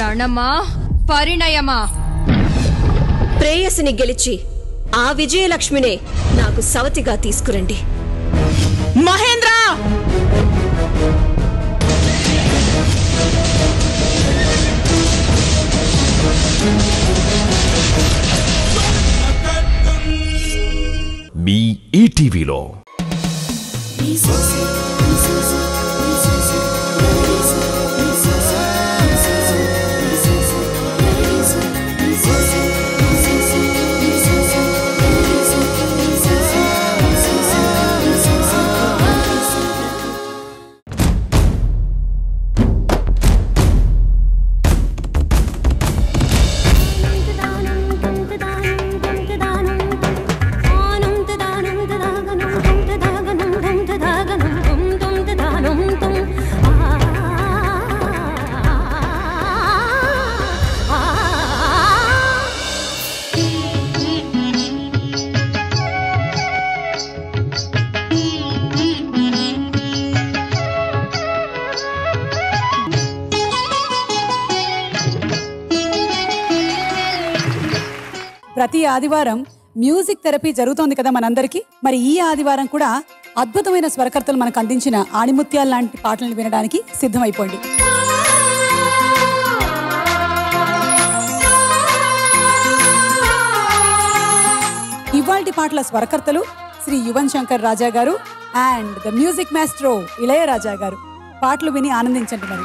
రణమా పరిణయమా ప్రేయసిని గెలిచి ఆ విజయలక్ష్మినే నాకు సవతిగా తీసుకురండి మహేంద్ర మీ ఈటీవీలో ప్రతి ఆదివారం మ్యూజిక్ థెరపీ జరుగుతోంది కదా మనందరికీ మరి ఈ ఆదివారం కూడా అద్భుతమైన స్వరకర్తలు మనకు అందించిన ఆణిముత్యాల లాంటి పాటలను వినడానికి సిద్ధమైపోండి ఇవాల్టి పాటల స్వరకర్తలు శ్రీ యువన్ శంకర్ రాజా గారు and the music maestro Ilaiyaraaja గారు పాటలు విని ఆనందించండి మరి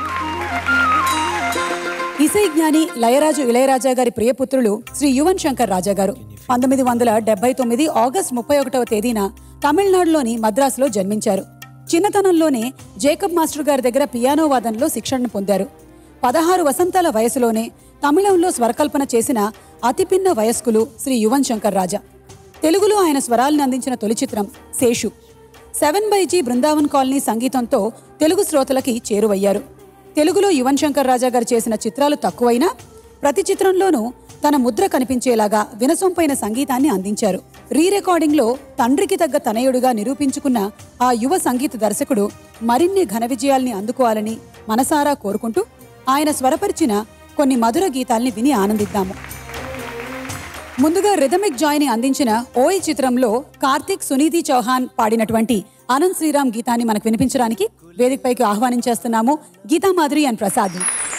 ఇసై జ్ఞాని లయరాజు ఇళయరాజా గారి ప్రియపుత్రులు శ్రీ యువన్ శంకర్ రాజా గారు పంతొమ్మిది వందల డెబ్బై తొమ్మిది ఆగస్ట్ ముప్పై ఒకటవ తేదీన తమిళనాడులోని మద్రాసులో జన్మించారు చిన్నతనంలోనే జేకబ్ మాస్టర్ గారి దగ్గర పియానో వాదనలో శిక్షణను పొందారు పదహారు వసంతాల వయసులోనే తమిళంలో స్వరకల్పన చేసిన అతిపిన్న వయస్కులు శ్రీ యువన్ శంకర్ రాజా తెలుగులో ఆయన స్వరాలను అందించిన తొలి చిత్రం Seshu seven by G Brindavan colony సంగీతంతో తెలుగు శ్రోతలకి చేరువయ్యారు తెలుగులో యువన్ శంకర్ రాజా గారు చేసిన చిత్రాలు తక్కువైనా ప్రతి చిత్రంలోనూ తన ముద్ర కనిపించేలాగా వినసొంపైన సంగీతాన్ని అందించారు రీ రికార్డింగ్లో తండ్రికి తగ్గ తనయుడుగా నిరూపించుకున్న ఆ యువ సంగీత దర్శకుడు మరిన్ని ఘన విజయాల్ని అందుకోవాలని మనసారా కోరుకుంటూ ఆయన స్వరపరిచిన కొన్ని మధుర గీతాల్ని విని ఆనందిద్దాము ముందుగా రిథమిక్ జాయ్ ని అందించిన ఓయ్ చిత్రంలో కార్తిక్ సునీతి చౌహాన్ పాడినటువంటి ఆనంద్ శ్రీరామ్ గీతాన్ని మనకు వినిపించడానికి వేదికపైకి ఆహ్వానించేస్తున్నాము గీతా మాధురి అండ్ ప్రసాద్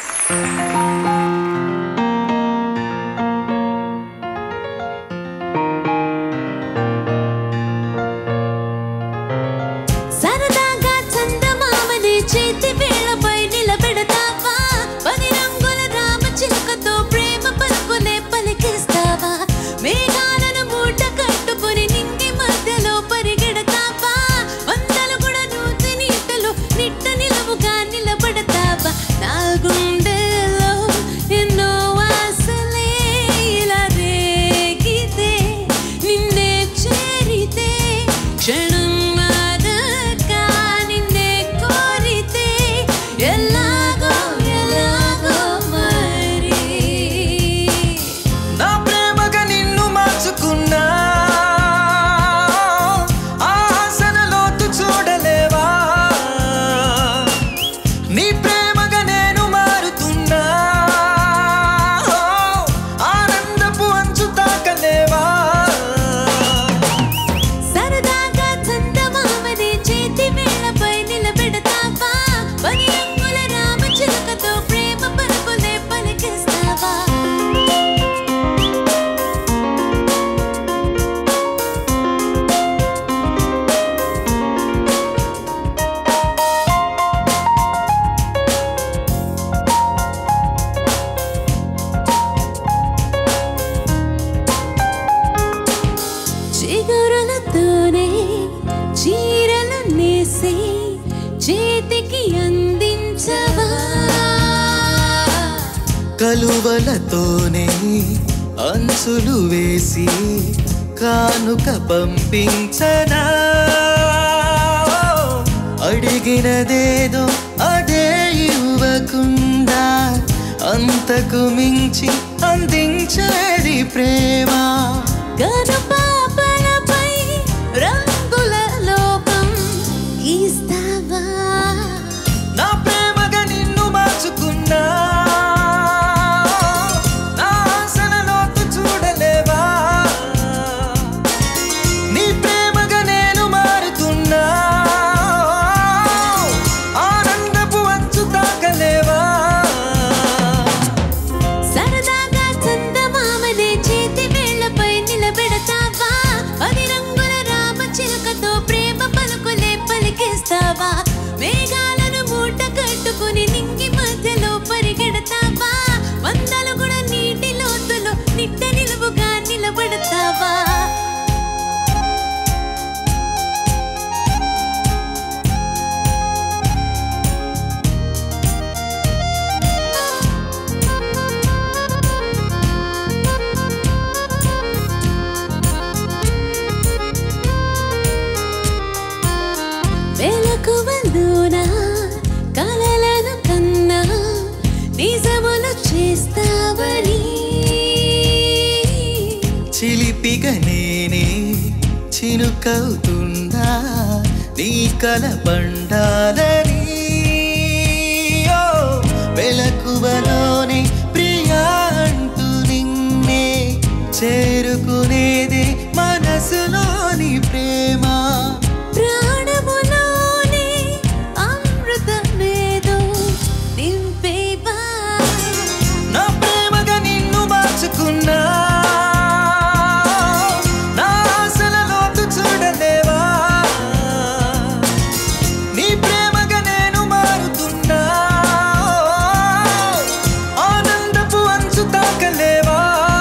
సరదాగా చందమామని చేతి వేళపై నిలబెడతావా పది రంగుల రామ చిలుకతో ప్రేమ పలుకునే పలికిస్తావా మేఘాలను మూట కట్టుకుని నింగి మధ్యలో పరిగెడతావా వందలు కూడా నూతి నీటలు నిట్ట నిలవుగా నిలబడతావా నా గుండెలో ఎన్నో ఆశలే ఇలా రేగితే నిన్నే చేరితే క్షణం మారక నిన్నే కోరితే ఎలాగో ఎలాగో మరి నా ప్రేమగా నిన్ను మార్చుకున్నా ఆసన లోతు చూడలేవా నీ ప్రేమగా నేను మారుతున్నా ఆనందపు అంచు తాకలేవా సరదాగా చందమామని చేతి వేళపై నిలబెడతావా పని రంగుల రామ చిలుకతో ప్రేమ పలుకులే పలికిస్తావా చిగురులతోనే చీరలు నేసి చేతికి అందించవా కలువలతోనే అంచులు వేసి కానుక పంపించనా అడిగినదేదో అదే ఇవ్వకుండా అంతకు మించి అందించేది ప్రేమ గనుపాపలపై రంగుల లోకం గీస్తావా నా ప్రేమగా నిన్ను మార్చుకున్నా బ్రతుకవుతుందా నీ కల పండాలని ఓ, వెలకువలోనే ప్రియా అంటూ నిన్నే చేరుకునేదే మనసులోని ప్రేమ ప్రాణములోనే అమృతమేదో నింపేవా నా ప్రేమగా నిన్ను మార్చుకున్నా నా ఆశల లోతు చూడలేవా నీ ప్రేమగా నేను మారుతున్నా ఆనందపు అంచు తాకలేవా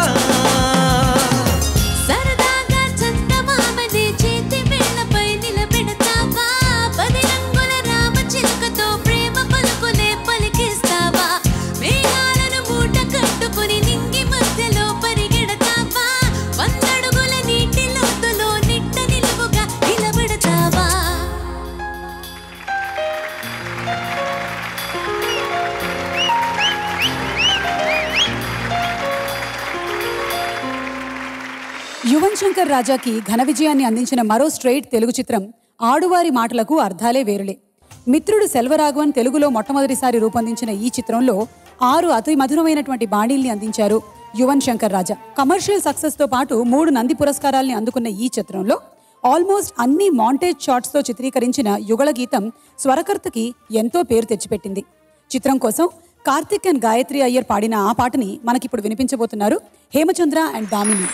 సరదాగా చందమామని చేతి వేళ్ళపై నిలబెడతావా పది రంగుల రామచిలుకతో ప్రేమ పలుకులే పలికిస్తావా మేఘాలను మూట కట్టుకుని నింగి మధ్యలో పరిగెడతావా వందడుగుల నీటి లోతులో నిట్ట నిలువుగా నిలబెడతావా యువన్ శంకర్ రాజాకి ఘన విజయాన్ని అందించిన మరో స్ట్రైట్ తెలుగు చిత్రం ఆడువారి మాటలకు అర్థాలే వేరులే మిత్రుడు సెల్వరాఘవన్ తెలుగులో మొట్టమొదటిసారి రూపొందించిన ఈ చిత్రంలో ఆరు అతి మధురమైనటువంటి బాణీల్ని అందించారు యువన్ శంకర్ రాజా కమర్షియల్ సక్సెస్ తో పాటు మూడు నంది పురస్కారాల్ని అందుకున్న ఈ చిత్రంలో ఆల్మోస్ట్ అన్ని మాంటేజ్ షాట్స్ తో చిత్రీకరించిన యుగళ గీతం స్వరకర్తకి ఎంతో పేరు తెచ్చిపెట్టింది చిత్రం కోసం కార్తిక్ అండ్ గాయత్రి అయ్యర్ పాడిన ఆ పాటని మనకిప్పుడు వినిపించబోతున్నారు హేమచంద్ర అండ్ దామిని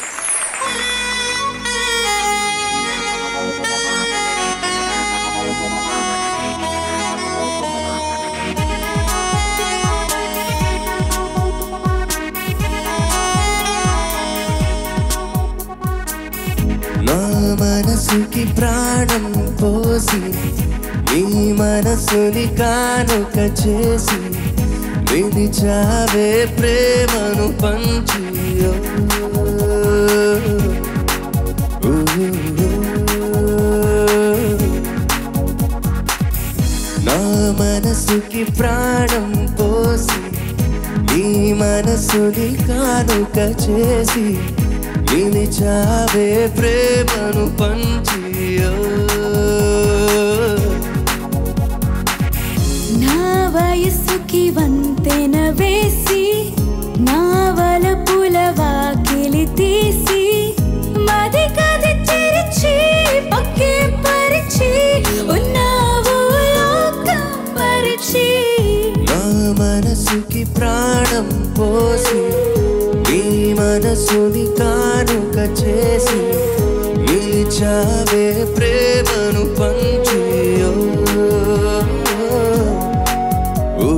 నా మనసుకి ప్రాణం పోసి నీ మనసుని కానుక చేసి విడిచావే ప్రేమను పంచి ఓ, ఊ, నా మనసుకి ప్రాణం పోసి నీ మనసుని కానుక చేసి నిలిచావే ప్రేమను పంచి ఓ. నా వయస్సుకి వంతెన వేసి నా వలపుల వాకిలి తీసి మది కది తెరిచి పక్కే పరిచి ఉన్నావు లోకం పరిచి నా మనసుకి ప్రాణం పోసి నీ మనసుని కానుక చేసి నిలిచావే ప్రేమను పంచి ఓ. ఊ,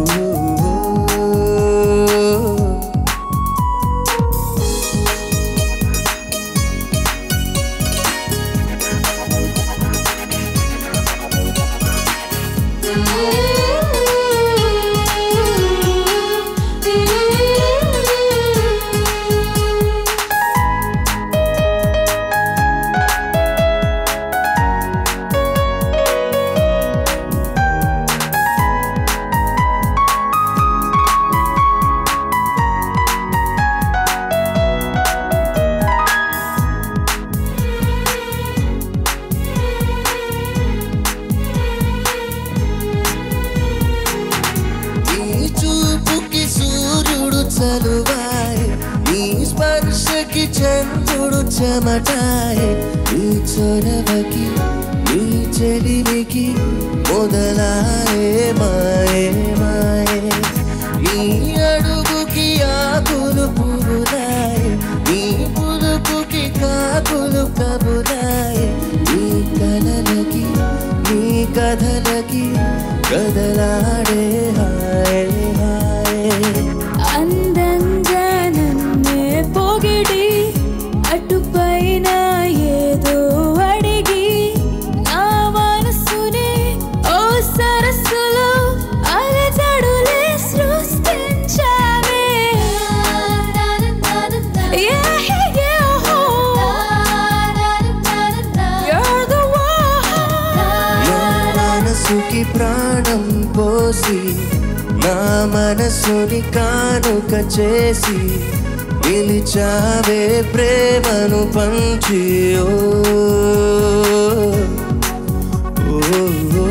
నీ చూపుకి సూర్యుడు చలువాయ్ నీ స్పర్శకి చంద్రుడు చెమటాయ్ నీ చొరవకి నీ చెలిమికి మొదలాయే మాయే మాయే నీ అడుగుకి ఆకులు పురులాయ్ నీ పులుపుకి కాకులు కబులాయ్ నీ కలలకి నీ కథలకి కదలాడే హాయ్ హాయ్ అందంగా నన్నే పొగిడి అటుపైన ఏదో అడిగి నా మనసునే ఓ సరస్సులో అలజడులే సృష్టించావే Yeah, yeah, oh. You're the one. నా మనసుకి ప్రాణం పోసి నా మనసుని కానుక చేసి నిలిచావే ప్రేమను పంచి ఓ ఓ, ఓ.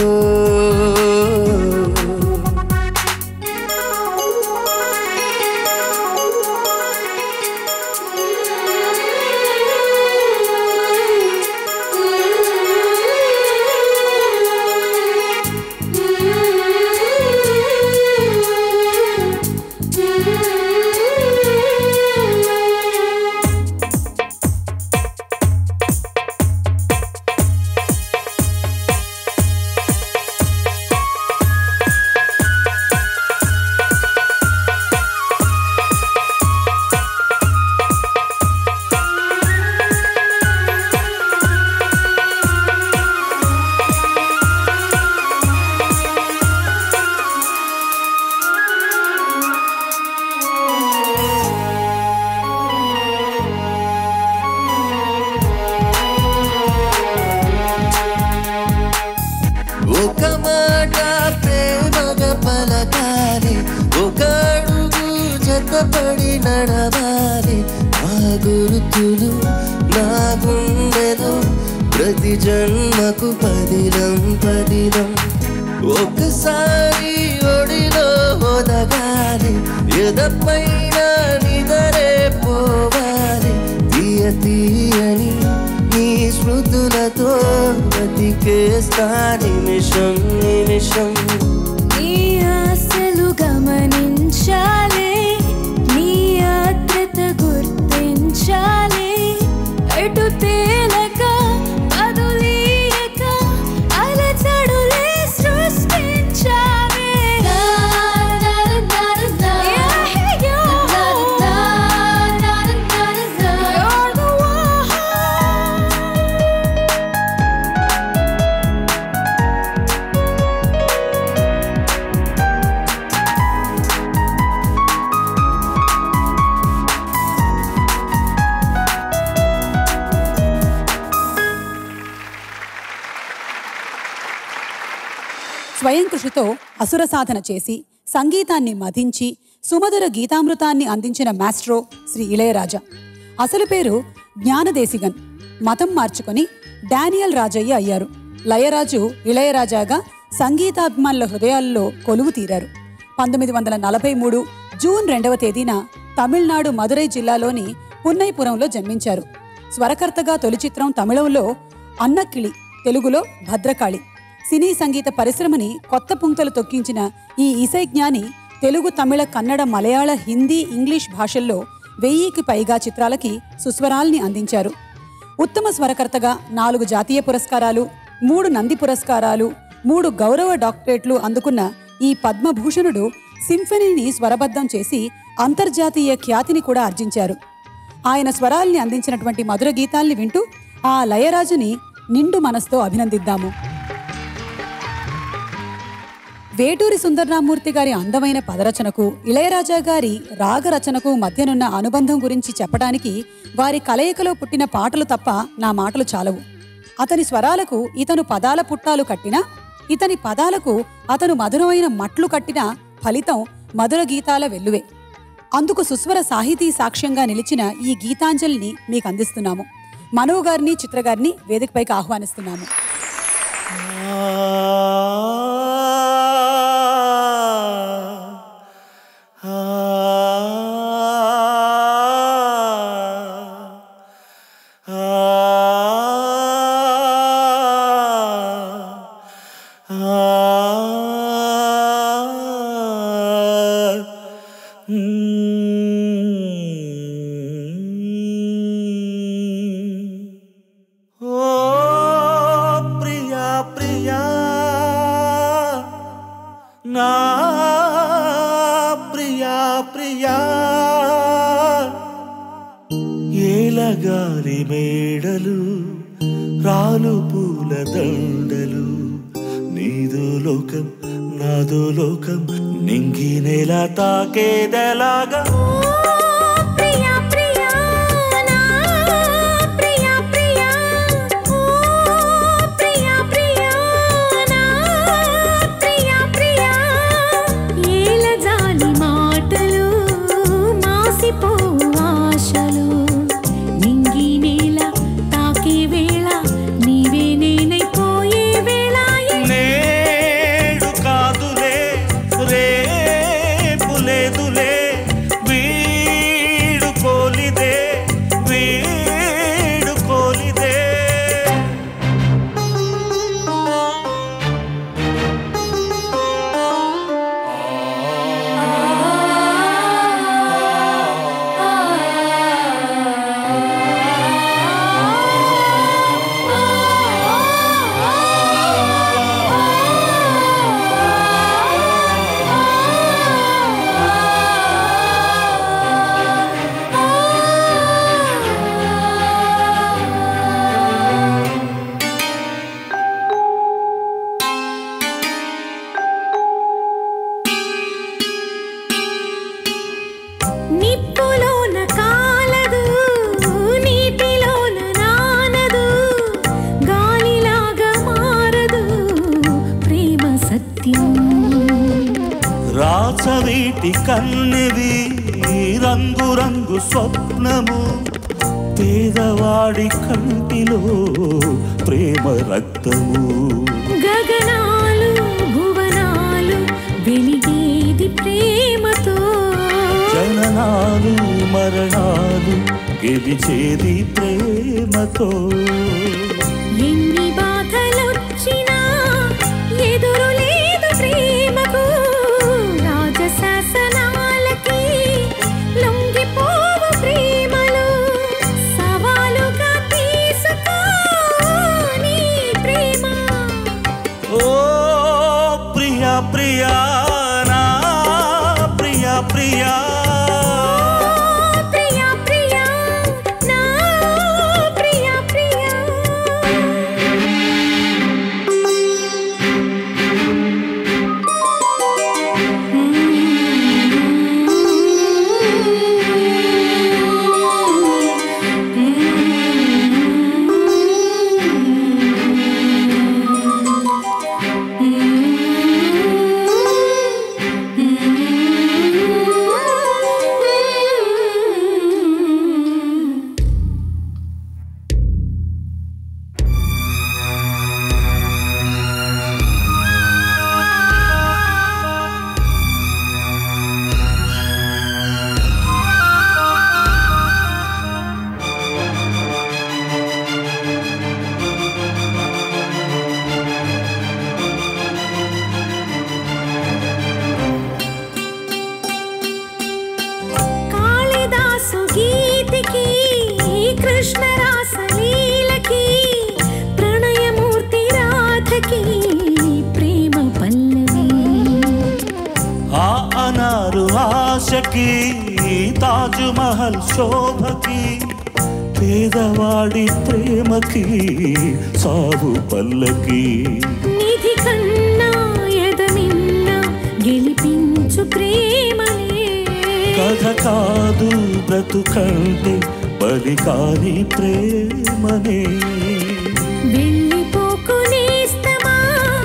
ఒక మాట ప్రేమగా పలకాలి ఒక అడుగు జతపడి నడవాలి ఆ గుర్తులు నా గుండెలో ప్రతి జన్మకు పదిలం పదిలం ఒకసారి ఒడిలో ఒదగాలి ఎదపైన నిదరే పోవాలి తీయ తీయని నీ స్మృతులతో బతికేస్తా నిమిషం నిమిషం నీ ఆశలు గమనించాలి నీ ఆత్రత గుర్తించాలి ఎటు తేలక పదులీయక అలచడులే సృష్టించాలి You're the one. స్వయం కృషితో అసుర సాధన చేసి సంగీతాన్ని మధించి సుమధుర గీతామృతాన్ని అందించిన మాస్ట్రో శ్రీ ఇళయరాజా అసలు పేరు జ్ఞానదేశిగన్ మతం మార్చుకొని డానియల్ రాజయ్య అయ్యారు లయరాజు ఇళయరాజాగా సంగీతాభిమానుల హృదయాల్లో కొలువు తీరారు పంతొమ్మిది వందల నలభై మూడు జూన్ రెండవ తేదీన తమిళనాడు మదురై జిల్లాలోని పున్నైపురంలో జన్మించారు స్వరకర్తగా తొలి చిత్రం తమిళంలో అన్నకిళి తెలుగులో భద్రకాళి సినీ సంగీత పరిశ్రమని కొత్త పుంతలు తొక్కించిన ఈ ఇసై జ్ఞాని తెలుగు తమిళ కన్నడ మలయాళ హిందీ ఇంగ్లీష్ భాషల్లో వెయ్యికి పైగా చిత్రాలకి సుస్వరాల్ని అందించారు ఉత్తమ స్వరకర్తగా నాలుగు జాతీయ పురస్కారాలు మూడు నంది పురస్కారాలు మూడు గౌరవ డాక్టరేట్లు అందుకున్న ఈ పద్మభూషణుడు సింఫనీని స్వరబద్ధం చేసి అంతర్జాతీయ ఖ్యాతిని కూడా ఆర్జించారు ఆయన స్వరాల్ని అందించినటువంటి మధుర గీతాల్ని వింటూ ఆ లయరాజుని నిండు మనసుతో అభినందిద్దాము వేటూరి సుందరరామూర్తి గారి అందమైన పదరచనకు ఇళయరాజా గారి రాగరచనకు మధ్యనున్న అనుబంధం గురించి చెప్పడానికి వారి కలయికలో పుట్టిన పాటలు తప్ప నా మాటలు చాలవు అతని స్వరాలకు ఇతను పదాల పుట్టాలు కట్టినా ఇతని పదాలకు అతను మధురమైన మట్లు కట్టిన ఫలితం మధుర గీతాల వెల్లువే అందుకు సుస్వర సాహితీ సాక్ష్యంగా నిలిచిన ఈ గీతాంజలిని మీకు అందిస్తున్నాము మనో గారిని చిత్ర గారిని వేదికపైకి ఆహ్వానిస్తున్నాము ఓ ప్రియా ప్రియా నా ప్రియా ప్రియా ఏలగాలి మేడలు రాలు పూల దండలు నీదు లోకం నాదో లోకం నింగి నెల తాకేదెలాగా ప్రియా ప్రియా నా ప్రియా ప్రియా ఓ ప్రియా ప్రియా నా ప్రియా ప్రియా ఏల జాలి మాటలు మాసిపోవు లేదులే వీడు కోలిదే వీడు కోలిదే నిప్పులోన కాలదు నీటిలోన నానదు గాలిలాగా మారదు ప్రేమ సత్యం రాచవీటి కన్నెవి రంగు రంగు స్వప్నము పేదవాడి కంటిలో ప్రేమ రక్తము గగనాలు భువనాలు వెలిగేది ప్రేమతో జననాలు మరణాలు గెలిచేది ప్రేమతో ఎన్ని బాధలొచ్చినా ఎదురు లేదు ప్రేమకు రాజశాసనాలకి లొంగిపోవు ప్రేమలు సవాలుగా తీసుకో నీ ప్రేమ ఓ ప్రియా ప్రియా నా ప్రియా ప్రియా ప్రియా ప్రియా నా ప్రియా ప్రియా కాళిదాసు గీతికి కృష్ణరాస లీలకి ప్రణయమూర్తి రాధకి ప్రేమ పల్లవి ఆ అనారు ఆశకి తాజు మహల్ శోభకి పేదవాడి ప్రేమకి సాగు పల్లకి నిధి కన్నా ఎదమిన్న గెలిపించు ప్రేమనే కథ కాదు బ్రతుకంటే బలి కాని ప్రేమనే వెళ్ళిపోకు నేస్తమా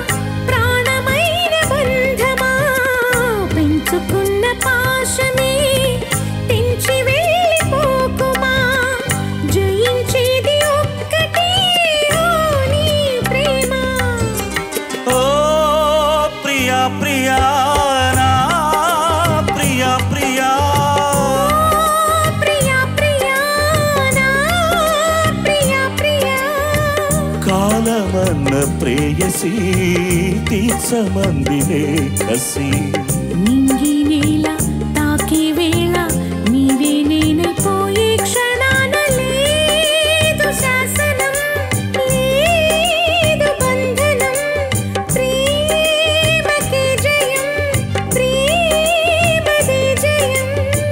ప్రాణమైన బంధమా పెంచుకున్న పాశమే తెంచి వెళ్ళిపోకుమా జయించేది ఒక్కటే ఓ నీ ప్రేమ ఓ ప్రియా ప్రియా నా ప్రియా ప్రియా ప్రియా ప్రియా నా ప్రియా ప్రియా కాలమన్న ప్రేయసి తీర్చమందినే కసి నింగి నేల తాకే వేళ నీవే నేనైపోయే క్షణాన లేదు శాసనం లేదు బంధనం ప్రేమకే జయం ప్రేమదే జయం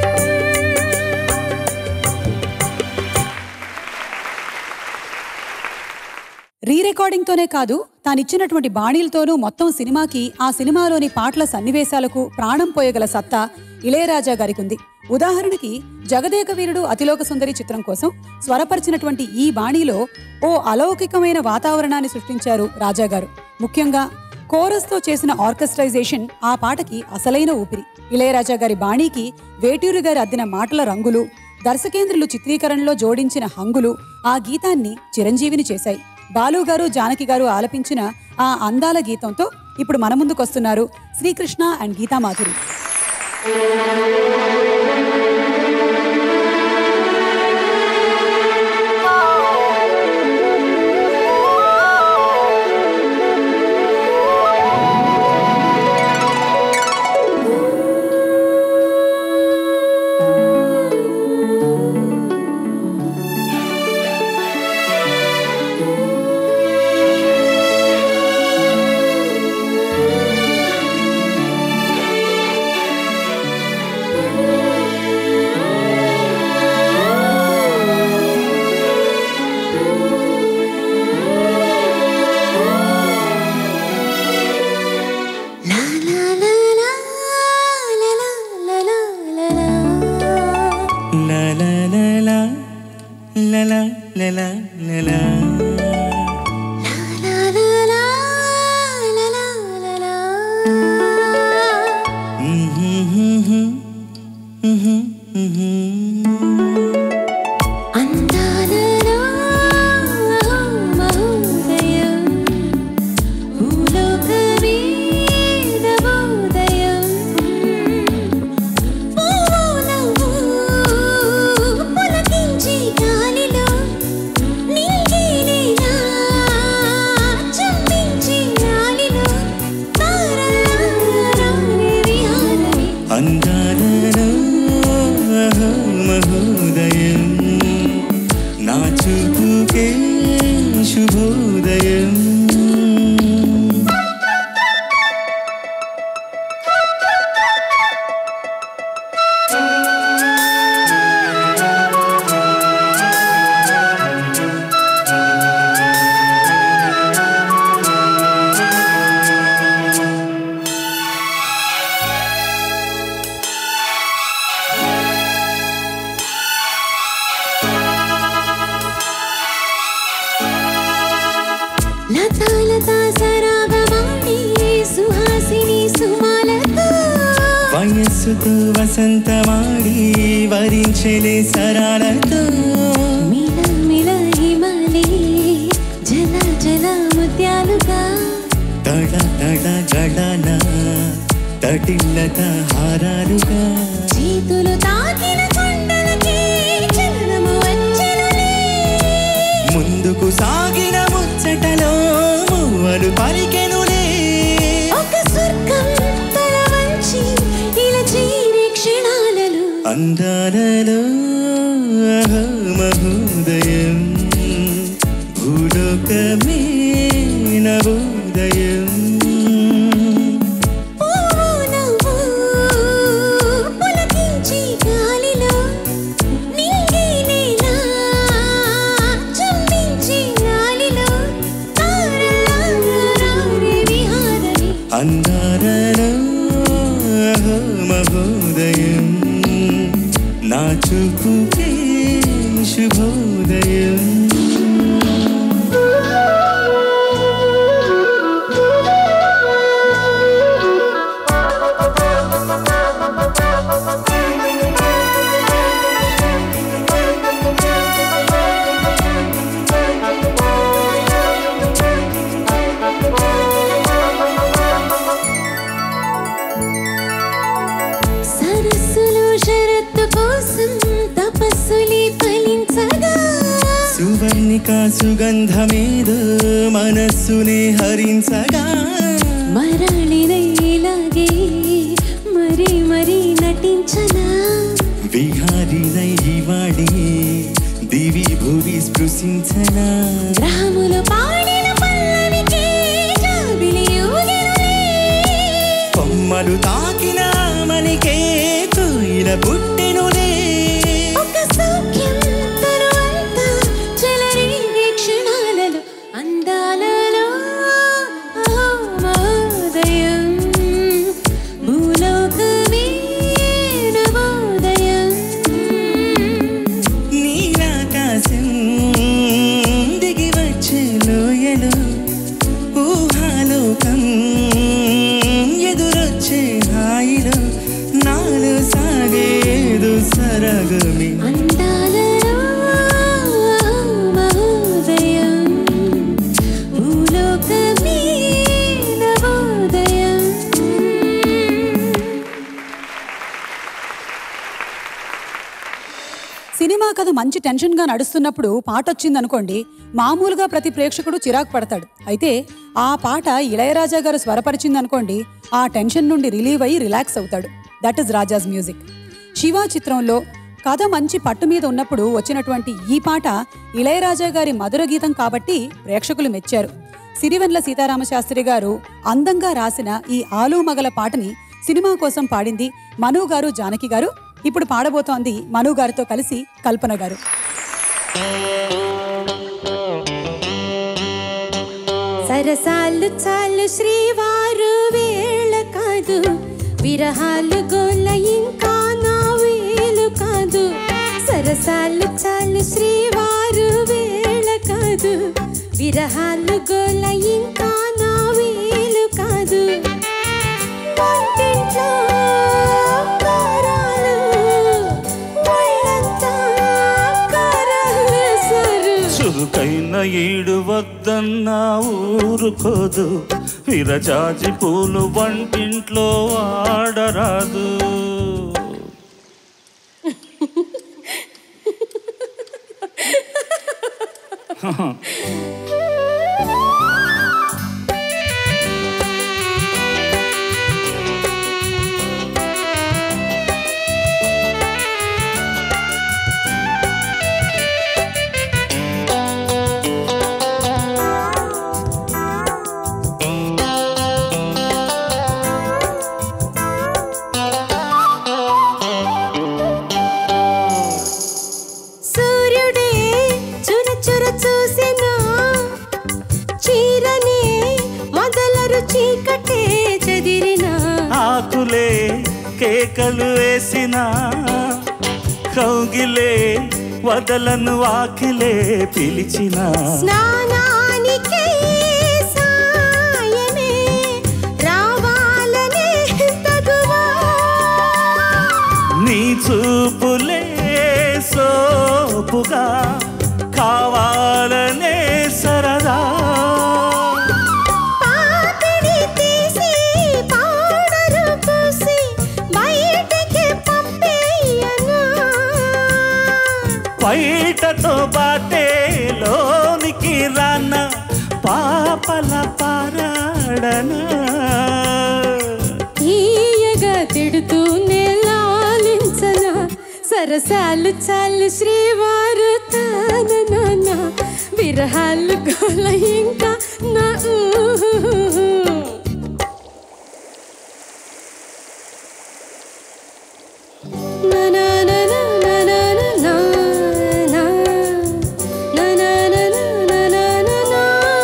రీ రికార్డింగ్తోనే కాదు తానిచ్చినటువంటి బాణీలతోనూ మొత్తం సినిమాకి ఆ సినిమాలోని పాటల సన్నివేశాలకు ప్రాణం పోయగల సత్తా ఇళయరాజా గారికి ఉంది ఉదాహరణకి జగదేక వీరుడు అతిలోక సుందరి చిత్రం కోసం స్వరపరిచినటువంటి ఈ బాణీలో ఓ అలౌకికమైన వాతావరణాన్ని సృష్టించారు రాజా గారు ముఖ్యంగా కోరస్తో చేసిన ఆర్కెస్ట్రైజేషన్ ఆ పాటకి అసలైన ఊపిరి ఇళయరాజా గారి బాణీకి వేటూరి గారి అద్దిన మాటల రంగులు దర్శకేంద్రులు చిత్రీకరణలో జోడించిన హంగులు ఆ గీతాన్ని చిరంజీవిని చేశాయి బాలు గారు జానకి గారు ఆలపించిన ఆ అందాల గీతంతో ఇప్పుడు మన ముందుకొస్తున్నారు Srikrishna and Geethamadhuri La la la la la la la la la la అందాలలో మహోదయం భూలోకమే నవోదయం పూనవ్వు పులకించి గాలిలో నింగినేలా చుంబించి గాలిలో తారలారారే విహారమే అందాలలో మహోదయం నా చూపుకే శుభోదయం లతా లతా సరాగమాడి సుహాసిని సుమాలతో వయస్సుతో వసంతమాడి వరించలే సరాలతో మిల మిల హిమాలి జల జల ముత్యాలుగా తడ తడ గడన తటిల్లత హారాలుగా చేతులు తాకిన కొండలకి చలనము వచ్చెనులే ముందుకు సాగిన ముచ్చటలో మువ్వలు పలికెనులే ఒక స్వర్గం తల వంచి ఇలా చేరే క్షణాలలో అందాలలో మహోదయం భూలోకమే నవోదయం పూనవ్వు పులకించి గాలిలో నింగినేలా చుంబించి గాలిలో తారలారారే విహారమే అందాలలో మహోదయం నా చూపుకే శుభోదయం సరస్సులో షరత్తు కోసం తపస్సులి ఫలించగా సువర్ణిక సుగంధమేదో మనస్సునే హరించగా మరళిన ఇలాగే మరి మరి నటించనా విహారినై వాడి దివి భువి స్పృశించనా గ్రాములు పాడిన పల్లవికి జాబిలి ఊగెనులే. కొమ్మలు తాకిన మనికే కోయిల పుట్టెనులే ఒక సౌఖ్యం తరువాత చెలరేగే క్షణాలలో అందాలలో మహోదయం భూలోకమే నవోదయం నీలాకాశం దిగి వచ్చే లోయలో ఊహాలోకం ఎదురొచ్చే హాయిలో నాలో సాగేదు సరగమి అందాలలో మహోదయం భూలోకమే నవోదయం సినిమా కథ మంచి టెన్షన్గా నడుస్తున్నప్పుడు పాట వచ్చిందనుకోండి మామూలుగా ప్రతి ప్రేక్షకుడు చిరాకు పడతాడు అయితే ఆ పాట ఇళయరాజా గారు స్వరపరిచిందనుకోండి ఆ టెన్షన్ నుండి రిలీవ్ అయ్యి రిలాక్స్ అవుతాడు that is Raja's music Shiva చిత్రంలో కథ మంచి పట్టు మీద ఉన్నప్పుడు వచ్చినటువంటి ఈ పాట ఇళయరాజా గారి మధుర గీతం కాబట్టి ప్రేక్షకులు మెచ్చారు సిరివెన్ల సీతారామ శాస్త్రి గారు అందంగా రాసిన ఈ ఆలు మగల పాటని సినిమా కోసం పాడింది మను గారు జానకి గారు ఇప్పుడు పాడబోతోంది మను గారితో కలిసి కల్పన గారు సరసాలు చాలు శ్రీవారు వేళ కాదు విరహాలు గోల ఇంకా నా వేలు కాదు సరసాలు చాలు శ్రీవారు వేళ కాదు విరహాలు గోల ఇంకా నా వేలు కాదు వంటింట్లో కారాలు, ఒళ్ళంతా కారాలేశారు. చురుకైన ఈడు వద్దన్న ఊరుకోదు విరజాజి పూలు వంటింట్లో ఆడరాదు సూర్యుడే చుర చుర చూసినా చీరనే మొదలరు చీకటే చెదిరినా ఆకులే కేకలు వేసిన కౌగిలే వదలను ఆకిలే పిలిచిన స్నానానికే సాయమే రావాలనే తగువా నీ చూపులే సోపుగా కావాలనే సరదా పాపిడి తీసి పౌడరు పూసి బయటికి పంపేయనా బయటతో బాటే లోనికి రాన్న పాపల పారాడనా తీయగా తిడుతూనే లాలించనా సరసాలు చాలు శ్రీవారు తాన నాన్న విరహాలు గోల ఇంకా నా ఊహు. నా నా నా నా నా నా నా నా. నా నా నా నా నా నా నా నా.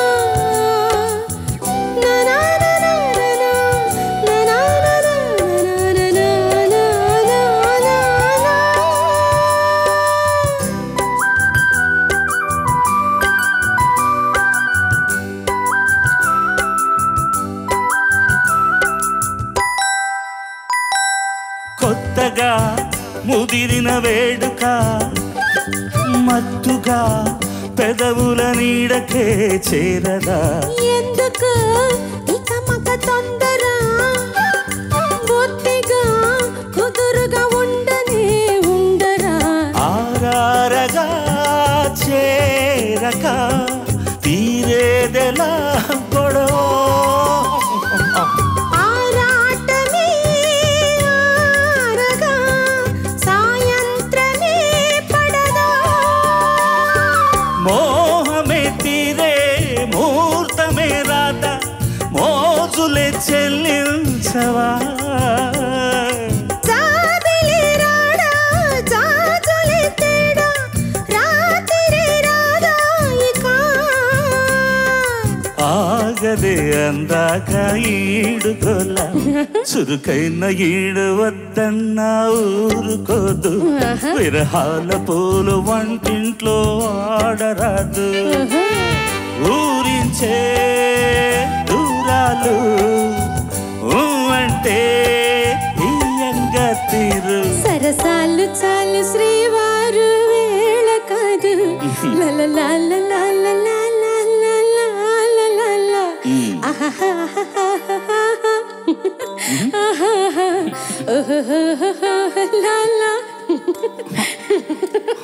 నా నా నా నా నా నా. నా నా నా నా నా నా నా నా నా నా. కొత్తగా ముదిరిన వేడుక మత్తుగా పెదవుల నీడకే చేరదా ఎందుకు ఇక మగ తొందర బొత్తిగా కుదురుగా ఉండనే ఉండరా ఆరారగా చేరక తీరేదెలా గొడవ ఆరాటమే ఆరగా సాయంత్రమే పడదా మోహమే తీరే ముహూర్తమే రాత మోజులే చెల్లించవా జాబిలి రాడా జాజులి తేడా రాత్రి రాదా ఇక ఆగదే అందాక ఈడుకోల చురుకైన ఈడు వద్దన్న ఊరుకోదు విరహాల పూలు వంటింట్లో ఆడరాదు ఊరించే దూరాలు ఊ అంటే తీయంగా తీరు సరసాలు చాలు శ్రీవారు వేళ కాదు లల లాల లాల లాల లాల లాల లాల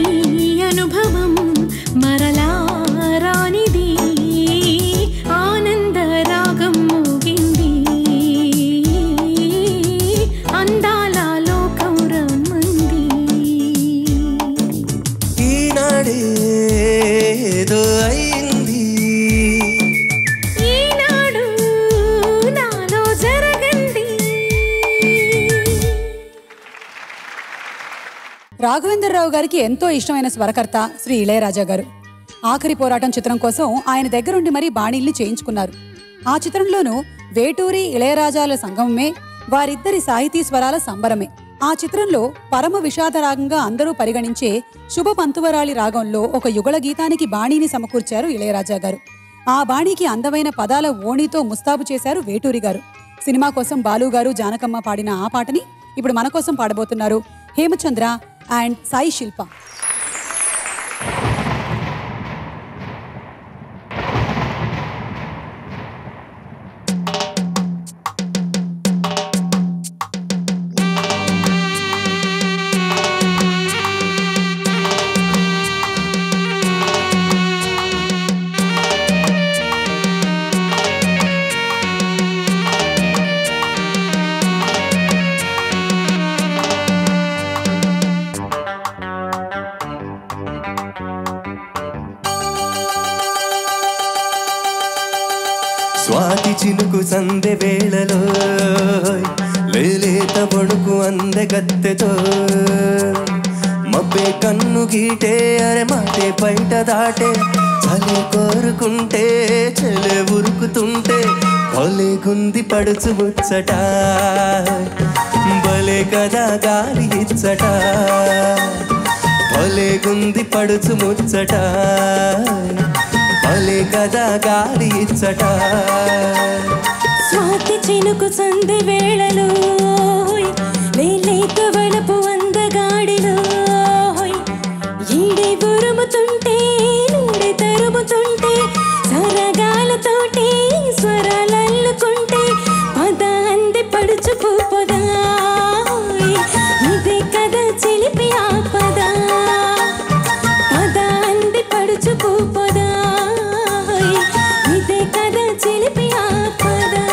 రాఘవేంద్రరావు గారికి ఎంతో ఇష్టమైన స్వరకర్త శ్రీ ఇళయరాజా గారు ఆఖరి పోరాటం చిత్రం కోసం ఆయన దగ్గరుండి మరీ బాణీల్ని చేయించుకున్నారు ఆ చిత్రంలోనూ వేటూరి ఇళయరాజాల సంగమమే వారిద్దరి సాహితీ స్వరాల సంబరమే ఆ చిత్రంలో పరమ విషాద రాగంగా అందరూ పరిగణించే శుభ పంతువరాళి రాగంలో ఒక యుగళ గీతానికి బాణీని సమకూర్చారు ఇళయరాజా గారు ఆ బాణీకి అందమైన పదాల ఓణితో ముస్తాబు చేశారు వేటూరి గారు సినిమా కోసం బాలు గారు జానకమ్మ పాడిన ఆ పాటని ఇప్పుడు మన కోసం పాడబోతున్నారు హేమచంద్ర అండ్ సాయి శిల్ప స్వాతి చినుకు సందె వేళలో లేలేత వణుకు అందె గత్తెతో మబ్బే కన్ను గీటే అరే మాటే బయట దాటే చలి కోరుకుంటే చెలే ఉరుకుతుంటే భలే గుంది పడుచు ముచ్చట భలే కదా గాలి ఇచ్చట భలే గుంది పడుచు ముచ్చట భలే కదా గాలి ఇచ్చట స్వాతి చినుకు సంధి వేళలో లేలేక వలపు అందగాడిలో ఈడే గురుముతుంటే నూనె తరుముతుంటే సరగాలతోటి స్వరాలల్లుకుంటే పద అంది పడుచు పూపదా ఇదే కదా చిలిపి ఆపదా పద అంది పడుచు పూపదా ఇదే కదా చిలిపి ఆపదా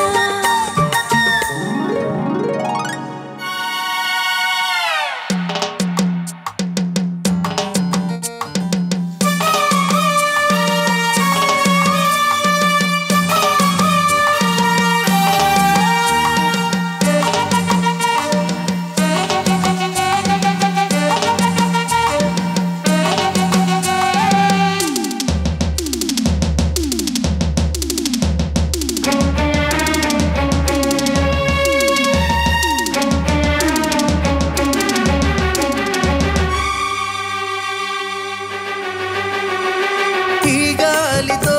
ఈ గాలితో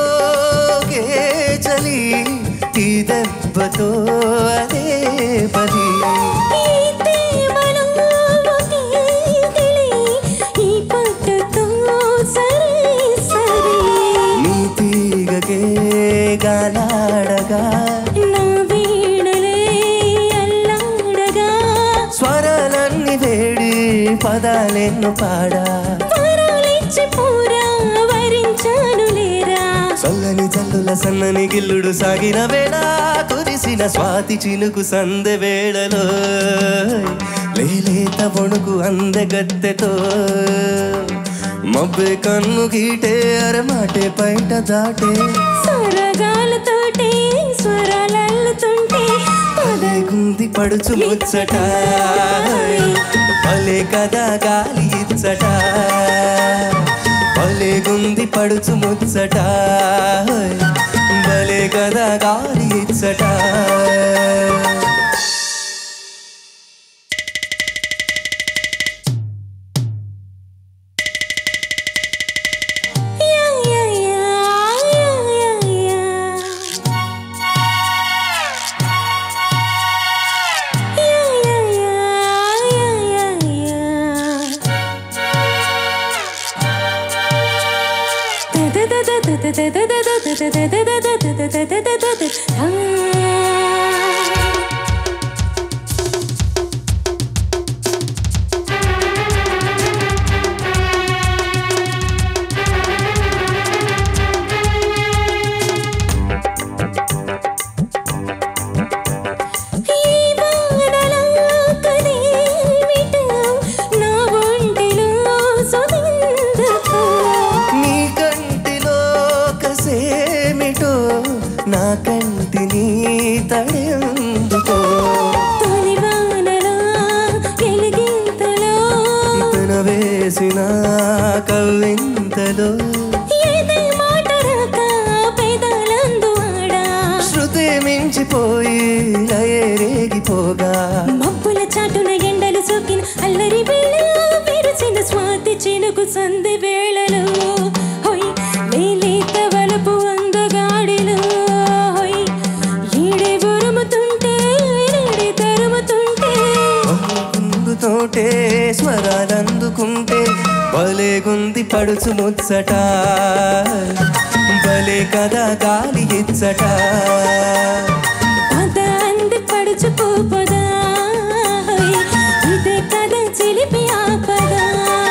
చలి ఈ దెబ్బతో అదే పది ఈ తేమలో ఒకే గిలి, ఈ పట్టుతో సరే సరే నీ తీగకే గాలాడగా నా వీణలే అల్లాడగా స్వరాలన్నీ వేడి పదాలెన్ను పాడా వరాలిచ్చి పూరా వరించాను లేరా చల్లని చల్లుల సన్నని గిల్లుడు సాగిన వేళ కురిసిన స్వాతి చినుకు సందె వేళలో లేలేత వణుకు అందె గత్తెతో మబ్బే కన్ను గీటే అరమాటే బయట దాటే సరగాలతోటి స్వరాలల్లుతుంటే భలే గుంది పడుచు ముచ్చట భలే కదా గాలి ఇచ్చట భలే గుంది పడుచు ముచ్చట భలే కదా గాలి ఇచ్చట యా యా యా యా యా యా యా యా యా యా యా ఈ వానలో కదేమిటో నా ఒంటిలో సుగంధపు నీ కంటిలో కసేమిటో కురిసిన కవ్వింతలో ఏదై మాట రాక పేదాలందు ఆడా శృతి మించిపోయి లయే రేగిపోగా మబ్బుల చాటున ఎండలు సోకిన అల్లరి వేళ విరిచిన స్వాతి చినుకు సంధి వేళలో హొయ్ లేలేత వలపు అందగాడిలో హొయ్ ఈడే బొరుముతుంటే ఈడే తరుముతుంటే ముందుతోటే స్వరాలందుకుంటే భలే గుంది పడుచు ముచ్చట భలే కదా గాలి ఇచ్చట పద అంది పడుచుకో పదా హొయ్ ఇదే కదా చిలిపి ఆపదా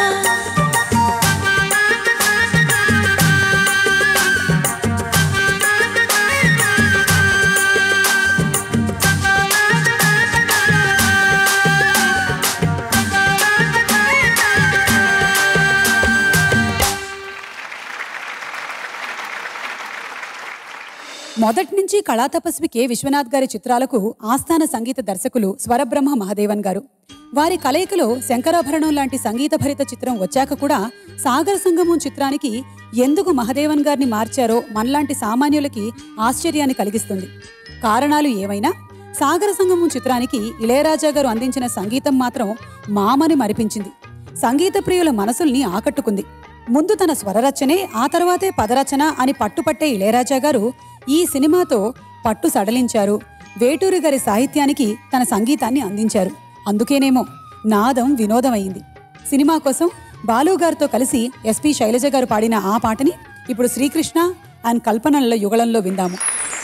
మొదటి నుంచి కళాతపస్వి కె విశ్వనాథ్ గారి చిత్రాలకు ఆస్థాన సంగీత దర్శకులు స్వరబ్రహ్మ మహదేవన్ గారు వారి కలయికలో శంకరాభరణం లాంటి సంగీత భరిత చిత్రం వచ్చాక కూడా సాగర సంగమం చిత్రానికి ఎందుకు మహదేవన్ గారిని మార్చారో మనలాంటి సామాన్యులకి ఆశ్చర్యాన్ని కలిగిస్తుంది కారణాలు ఏమైనా సాగర సంగమం చిత్రానికి ఇళయరాజా గారు అందించిన సంగీతం మాత్రం మామని మరిపించింది సంగీత ప్రియుల మనసుల్ని ఆకట్టుకుంది ముందు తన స్వరరచనే ఆ తర్వాతే పదరచన అని పట్టుపట్టే ఇళయరాజా గారు ఈ సినిమాతో పట్టు సడలించారు వేటూరి గారి సాహిత్యానికి తన సంగీతాన్ని అందించారు అందుకేనేమో నాదం వినోదమైంది సినిమా కోసం బాలు గారితో కలిసి ఎస్పి శైలజ గారు పాడిన ఆ పాటని ఇప్పుడు శ్రీకృష్ణ అండ్ కల్పనల యుగళంలో విందాము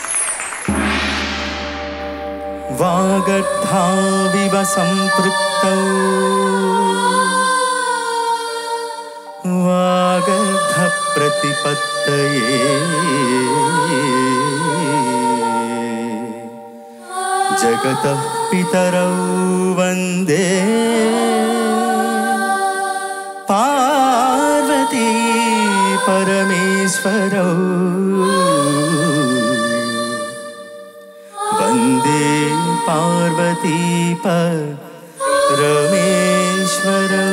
వాగర్థావివ సంపృక్తౌ వాగర్థ ప్రతిపత్తయే జగత పితరౌ వందే పార్వతీ పరమేశ్వరౌ వందే పార్వతీ పరమేశ్వరౌ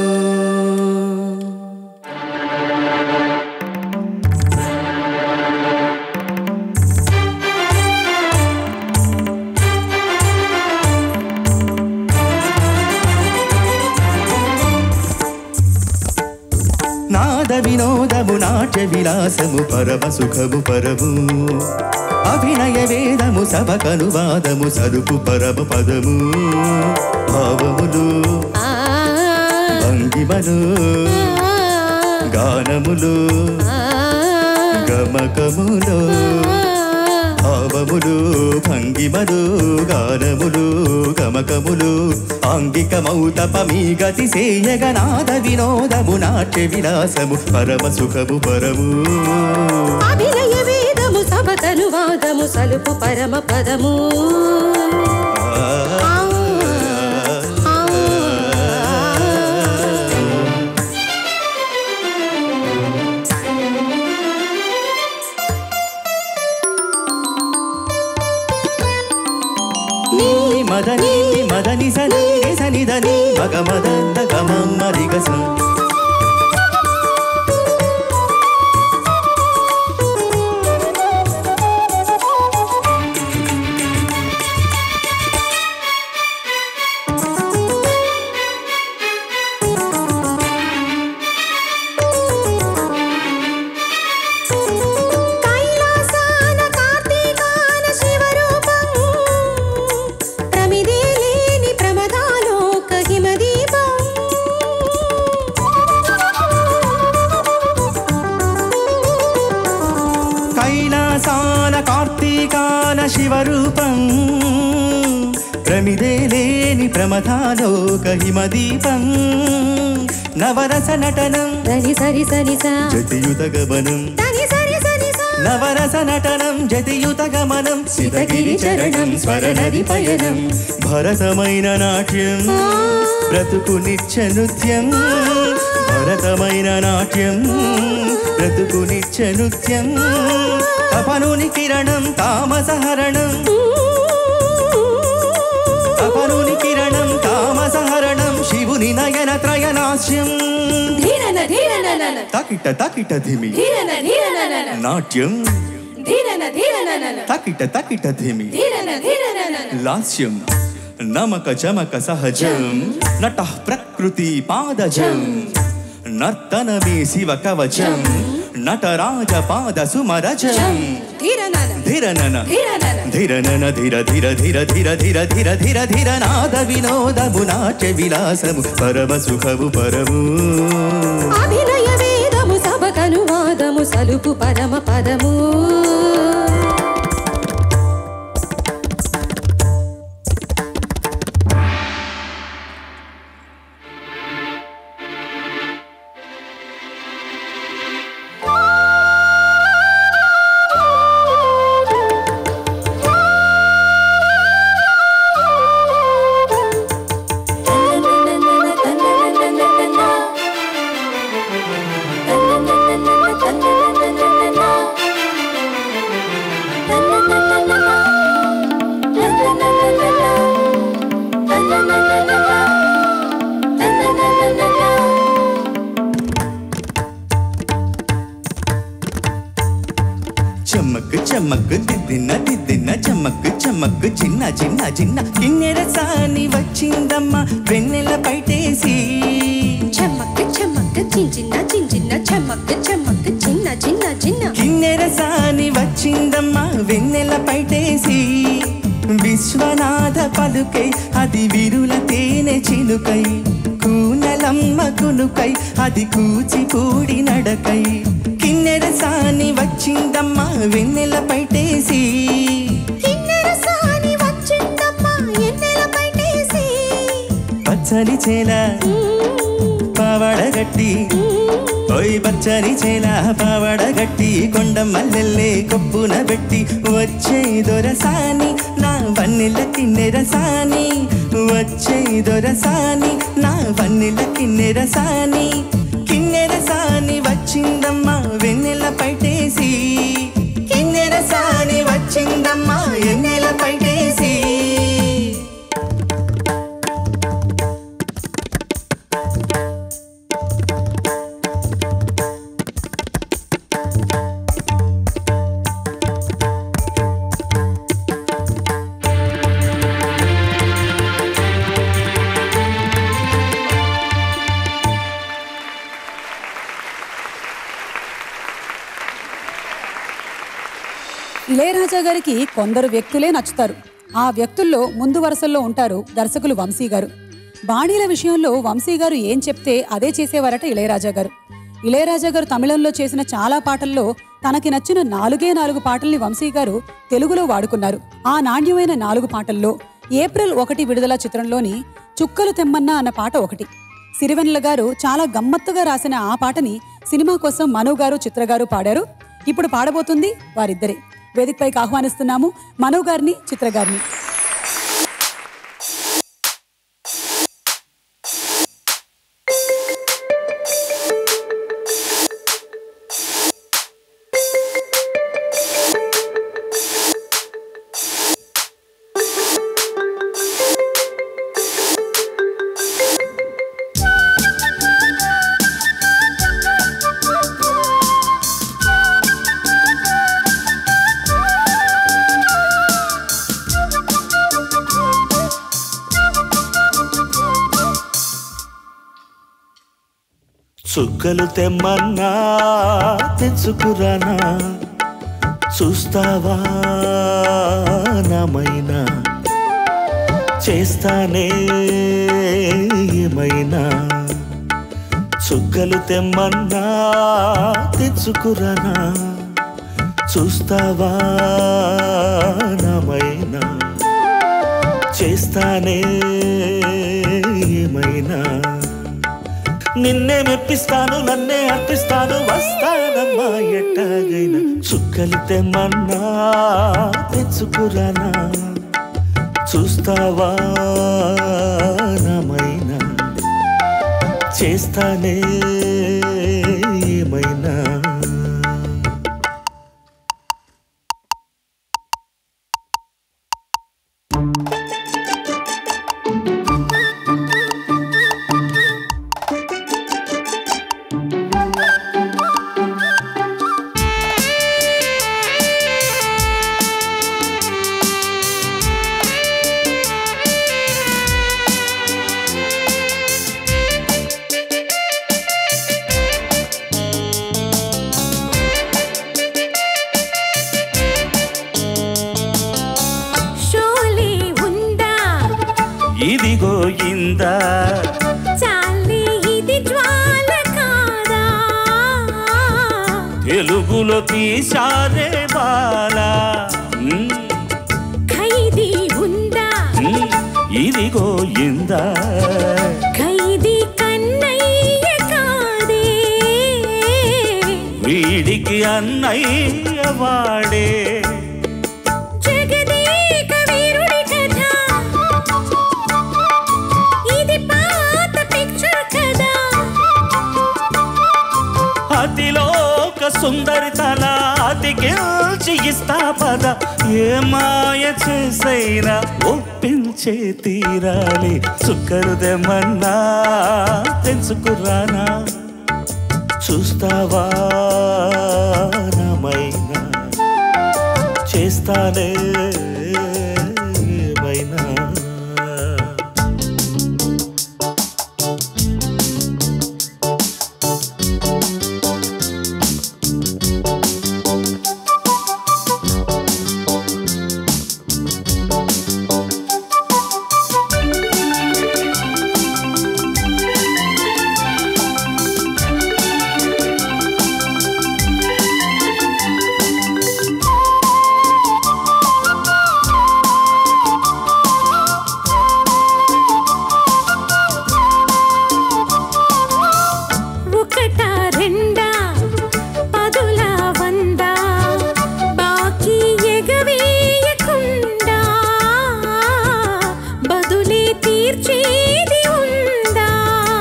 నాద వినోదము నాట్య విలాసము పరమ సుఖము పరము అభినయ వేదము సభకనువాదము సరుపు పరమ పదము భావములు భంగిమలు గానములు గమకములు భావములు భంగిమలు గానములు గమకములు ఆంగికమౌ తపమీ గతి సేయగనాద వినోదము నాట్య విలాసము పరమ సుఖము పరము అభినయ వేదము సభకను వాదము సలుపు పరమ పదము నీ మదని మదని సని సని దని మగ మదంద గమం మరిగస కైలాసాన కార్తీకాన శివరూపం ప్రమిదే లేని ప్రమదాలోక హిమదీపం కైలాసాన కార్తీకాన శివరూపం ప్రమిదే లేని ప్రమథాలోక హిమదీపం నవరస నటనం సరి సరి సరి సా జతియుత గమనం సరి సరి సరి సా నవరస నటనం జతియుత గమనం సితగిరి చరణం స్వరనది పయనం భరతమైన నాట్యం బ్రతుకు నిత్య నృత్యం భరతమైన నాట్యం బ్రతుకు నిత్య నృత్యం తపనుని కిరణం తామసహరణం తపనుని కిరణం తామసహరణం శివు ముని నయన త్రయనాశ్యం ధీరన ధీరన తకిట తకిట ధిమి ధీరన ధీరన నాట్యం ధీరన ధీరన తకిట తకిట ధిమి ధీరన ధీరన లాస్యం నమక చమక సహజం నట ప్రకృతి పాదజం నర్తనమే శివ కవచం నటరాజ పాద సుమరజం ధీరన ధిరనన ధీరన ధిరనన ధిర ధిర ధిర ధిర ధిర ధిర ధిర ధిర నాద వినోదము నాట్య విలాసము పరమ సుఖము పరము అభినయ వేదము సభకనువాదము సలుపు పరమ పదము చమ్మక్ చమ్మక్ దిద్దిన దిద్దిన చమ్మక్ చమ్మక్ చిన్న చిన్న చిన్న కిన్నెర సాని వచ్చిందమ్మ వెన్నెల పైటేసి చెమ్మక్క చెమ్మక్క చిన్న చిన్న చెమ్మక్క చెమ్మక్క చిన్న చిన్న చిన్న కిన్నెర సాని వచ్చిందమ్మ వెన్నెల పైటేసి విశ్వనాథ పలుకై అది విరుల తేనె చిలుకై కూనలమ్మ కునుకై అది కూచిపూడి నడకై కిన్నెర సాని వచ్చిందమ్మ వెన్నెల పైటేసి కిన్నెర సాని వచ్చిందమ్మా ఎన్నెల పైటేసి పచ్చని చేల పావడగట్టి ఓయ్ పచ్చని చేల పావడగట్టి కొండ మల్లెల్లే కొప్పున పెట్టి వచ్చే దొరసాని నా వన్నెల కిన్నెరసాని వచ్చే దొరసాని నా వన్నెల కిన్నెరసాని కిన్నెరసాని వచ్చిందమ్మా వెన్నెల పైటేసి కిన్నెరసాని వచ్చిందమ్మా ఎన్నెల పైటేసి ఇళయరాజా గారికి కొందరు వ్యక్తులే నచ్చుతారు ఆ వ్యక్తుల్లో ముందు వరుసల్లో ఉంటారు దర్శకులు వంశీ గారు బాణీల విషయంలో వంశీ గారు ఏం చెప్తే అదే చేసేవారట ఇళయరాజా గారు ఇళయరాజా గారు తమిళంలో చేసిన చాలా పాటల్లో తనకి నచ్చిన నాలుగే నాలుగు పాటల్ని వంశీ గారు తెలుగులో వాడుకున్నారు ఆ నాణ్యమైన నాలుగు పాటల్లో ఏప్రిల్ ఒకటి విడుదల చిత్రంలోని చుక్కలు తెమ్మన్నా అన్న పాట ఒకటి సిరివెన్నెల గారు చాలా గమ్మత్తుగా రాసిన ఆ పాటని సినిమా కోసం మను గారు చిత్ర గారు పాడారు ఇప్పుడు పాడబోతుంది వారిద్దరే వేదికపైకి ఆహ్వానిస్తున్నాము మను గారిని చిత్ర గారిని చుక్కలు తెమ్మన్నా తెచ్చుకురానా చూస్తావా నామైనా చేస్తానే ఏమైనా చుక్కలు తెమ్మన్నా తెచ్చుకురానా చూస్తావా నామైనా చేస్తానే ఏమైనా నిన్నే మెప్పిస్తాను నన్నే అర్పిస్తాను వస్తానమ్మా ఎట్టాగైనా చుక్కలు తెమ్మన్నా తెచ్చుకురానా చూస్తావా నామైనా చేస్తానే ఏమైనా తెలుగులో తీశారే బాలా మ్మ్, ఖైదీ ఉందా మ్మ్, ఇదిగో ఇందా ఖైదీ కన్నయ్య కాదే వీడికి అన్నయ్య వాడే జగదేక వీరుడి కథ ఇది పాత పిక్చర్ కదా అతిలోక సుందరి తల అతికిల్చి ఇస్తా పద ఏ మాయ చేసైనా ఒప్పించే తీరాలి చుక్కరుదెమన్నా తెలుసుకురానా చూస్తావా నామైనా చేస్తానే ఏమైనా ఒకట రెండా పదుల వందా బాకీ ఎగవేయకుండా బదులే తీర్చేది ఉందా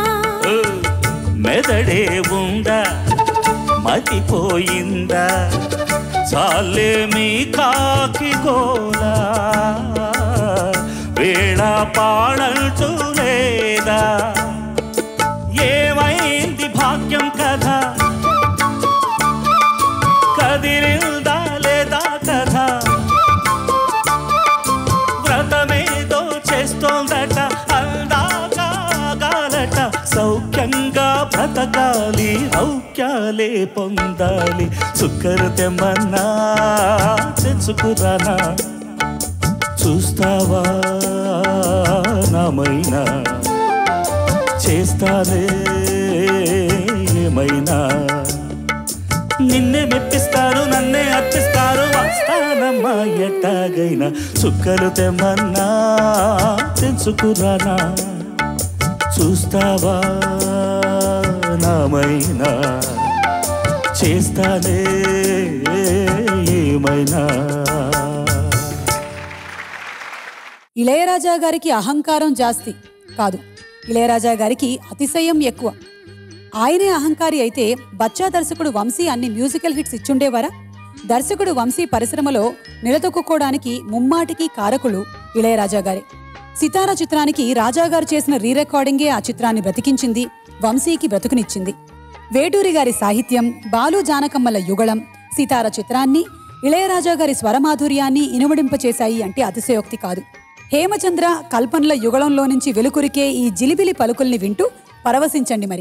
మెదడే ఉందా మతిపోయిందా చాలే మీ కాకి గోలా వేళ పాడంటూ లేదా ఏమైంది భాగ్యం కథ కదిలిందా లేదా కథ వ్రతమేదో చేస్తోందట అందాగాలట సౌఖ్యంగా బ్రతకాలి ఔక్యాలే పొందాలి చుక్కరు తెమ్మన్నా తెచ్చుకురానా చూస్తావా నామైనా చేస్తానే ఏమైనా నిన్నే మెప్పిస్తారు నన్నే అర్పిస్తారు వస్తానమ్మా ఎట్టాగైనా చుక్కలు తెమ్మన్నా తెంచుకురానా చూస్తావా నామైనా చేస్తానే ఏమైనా ఇళయరాజా గారికి అహంకారం జాస్తి కాదు ఇళయరాజా గారికి అతిశయం ఎక్కువ ఆయనే అహంకారి అయితే బచ్చా దర్శకుడు వంశీ అన్ని మ్యూజికల్ హిట్స్ ఇచ్చుండేవారా దర్శకుడు వంశీ పరిశ్రమలో నిలదొక్కుకోవడానికి ముమ్మాటికి కారకులు ఇళయరాజా గారే సితారా చిత్రానికి రాజాగారు చేసిన రీ రికార్డింగే ఆ చిత్రాన్ని బ్రతికించింది వంశీకి బ్రతుకునిచ్చింది వేటూరి గారి సాహిత్యం బాలు జానకమ్మల యుగళం సితార చిత్రాన్ని ఇళయరాజా గారి స్వరమాధుర్యాన్ని ఇనుమడింపచేశాయి అంటే అతిశయోక్తి కాదు హేమచంద్ర కల్పనల యుగళంలో నుంచి వెలుకురికే ఈ జిలిబిలి పలుకుల్ని వింటూ పరవశించండి మరి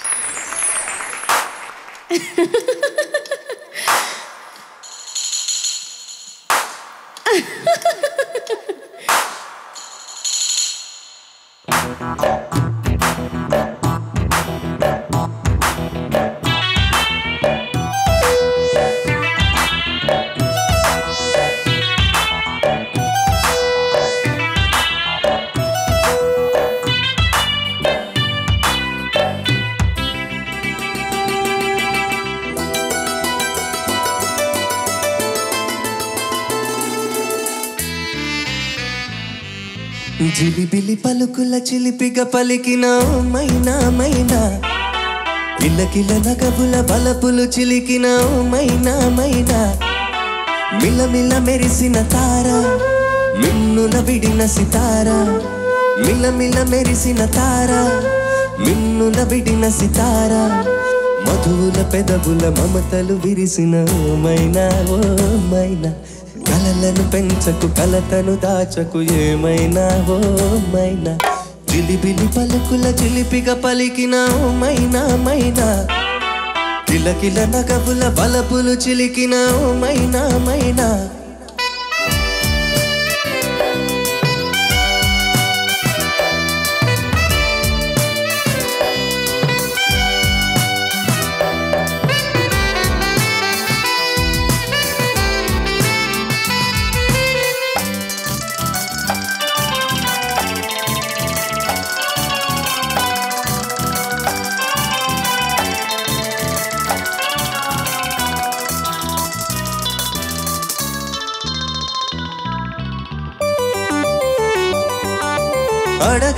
జిలిబిలి పలుకుల చిలిపిగ పలికిన ఓ మైనా మైనా కిలకిల నగబుల బలపులు చిలికిన ఓ మైనా మైనా మిలమిల మెరిసిన తార మిన్నుల విడిన సితార మిలమిల మెరిసిన తార మిన్నుల విడిన సితార మధువుల పెదవుల మమతలు విరిసిన ఓ మైనా ఓ మైనా కలలను పెంచకు కలతను దాచకు ఏమైనా ఓ మైనా జిలిబిలి పలుకుల చిలిపిగా పలికిన ఓ మైనా మైనా కిలకిల నగబుల బలపులు చిలికిన ఓ మైనా మైనా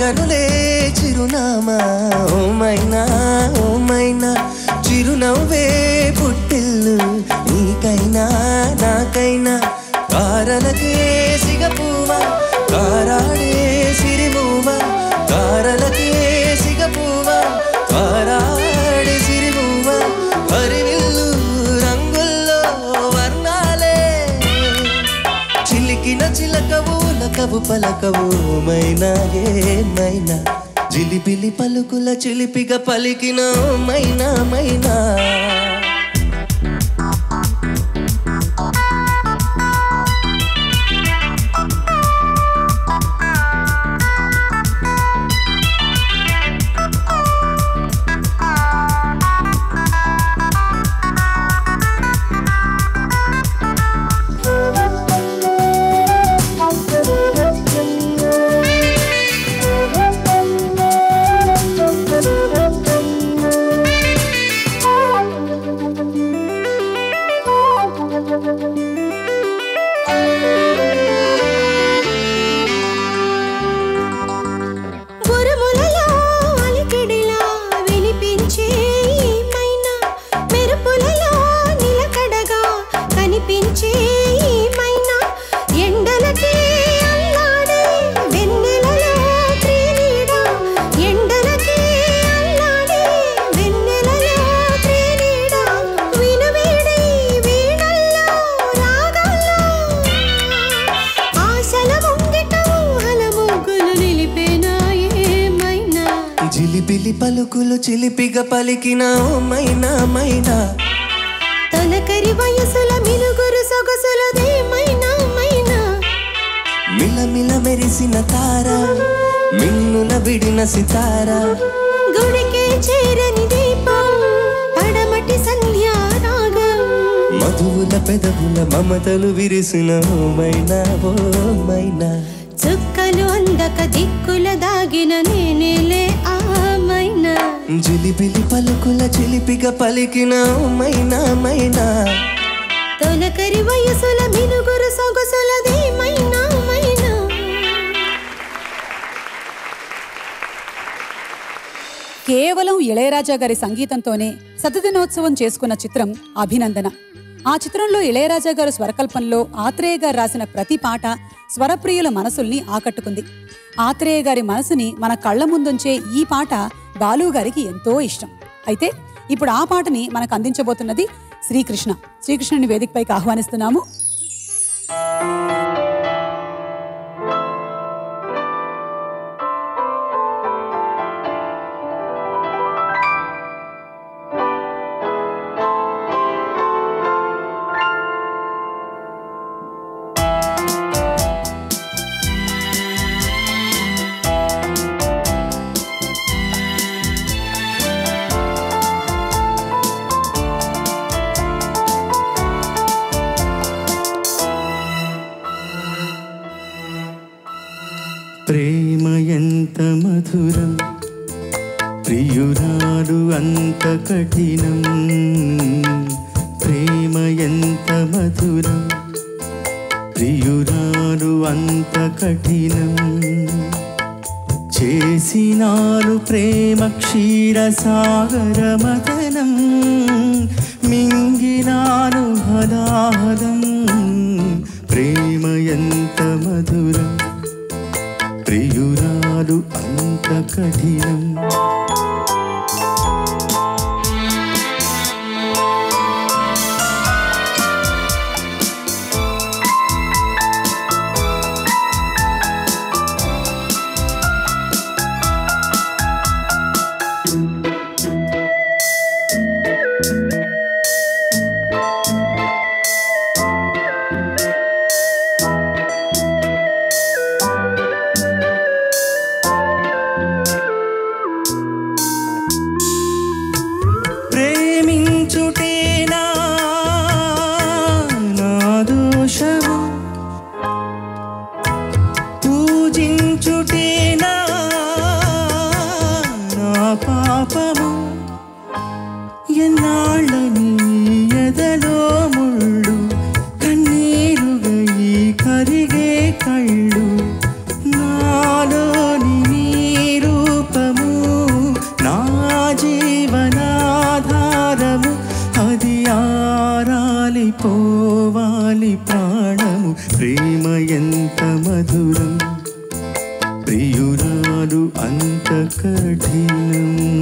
కనులే చిరునామా ఓమైనా ఓమైనా చిరునవ్వే పుట్టిల్లు నీకైనా నాకైనా కారలకే సిగపూవా కారాడే సిరిమూవా కారలకే సిగపూవా కారాడే సిరిమూవా హరివిల్లు రంగుల్లో వర్ణాలే చిలికిన చిలకవు లకవు పలకవు మైనా ఏమైనా జిలిపిలి పలుకుల చిలిపిగా పలికిన మైనా మైనా ఉరుములలో అలికిడిలా వినిపించే ఈ మైనా మెరుపులలో నిలకడగా కనిపించే ఈ మైనా ఎండలకే అల్లాడే వెన్నెలలో క్రీడ ఎండలకే అల్లాడే వెన్నెలలో క్రీడ వినువీడి వీణల్లో రాగాల్లో ఆశల ముంగిట ఊహల ముగ్గులు నిలిపేనా ఏమైనా జిలిపిలి పలుకులు చిలిపిగా పలికిన మైనా మైనా తొలకరి వయసుల మినుగురు సొగసులదేమైనా మైనా మిలమిల మెరిసిన తార మిన్నుల విడిన సితార గుడికే చేరని దీపం పడమటి సంధ్యా రాగం మధువుల పెదవుల మమతలు విరిసిన మైనా ఓ మైనా చుక్కలు అందక దిక్కుల దాగిన నేనేలే ఆమైనా జిలిబిలి పలుకుల చిలిపిగా పలికిన మైనా మైనా తొలకరి వయసుల మినుగురు సొగసులదేమైనా మైనా కేవలం ఇళయరాజా గారి సంగీతంతోనే శతదినోత్సవం చేసుకున్న చిత్రం అభినందన ఆ చిత్రంలో ఇళయరాజా గారు స్వరకల్పంలో ఆత్రేయ గారు రాసిన ప్రతి పాట స్వరప్రియుల మనసుల్ని ఆకట్టుకుంది ఆత్రేయ గారి మనసుని మన కళ్ళ ముందుంచే ఈ పాట బాలు గారికి ఎంతో ఇష్టం అయితే ఇప్పుడు ఆ పాటని మనకు అందించబోతున్నది శ్రీకృష్ణ శ్రీకృష్ణుని వేదికపైకి ఆహ్వానిస్తున్నాము ప్రేమ ఎంత మధురం ప్రియురాలు అంత కఠినం ప్రేమ ఎంత మధురం ప్రియురాలు అంత కఠినం చేసినారు ప్రేమ క్షీర సాగర మదనం మింగినారు హదాహదం ప్రేమ ఎంత మధురం ప్రియురాలు అంత కఠినం ప్రేమించుటేనా నా దోషము పూజించుటేనా నా పాపము ఎన్నాళ్ళని ఎదలో ముళ్ళు కన్నీరుగై కరిగే కళ్ళు నాలోని నీ పోవాలి ప్రాణము ప్రేమ ఎంత మధురం ప్రియురాలు అంత కఠినం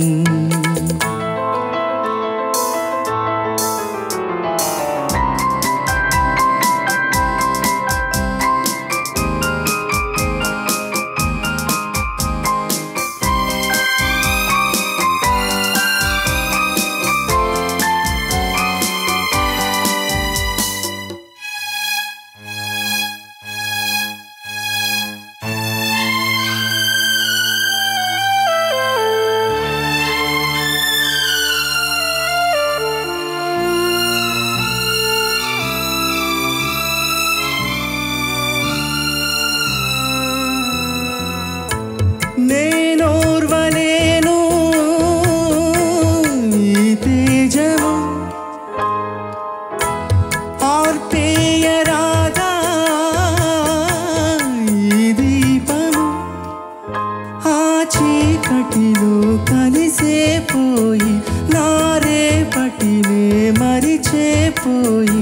నేనోర్వలేను ఈ తేజము ఆర్పేయరాదా ఈ దీపము ఆ చీకటిలో కలిసే పోయి నారేపటినే మరిచేపోయి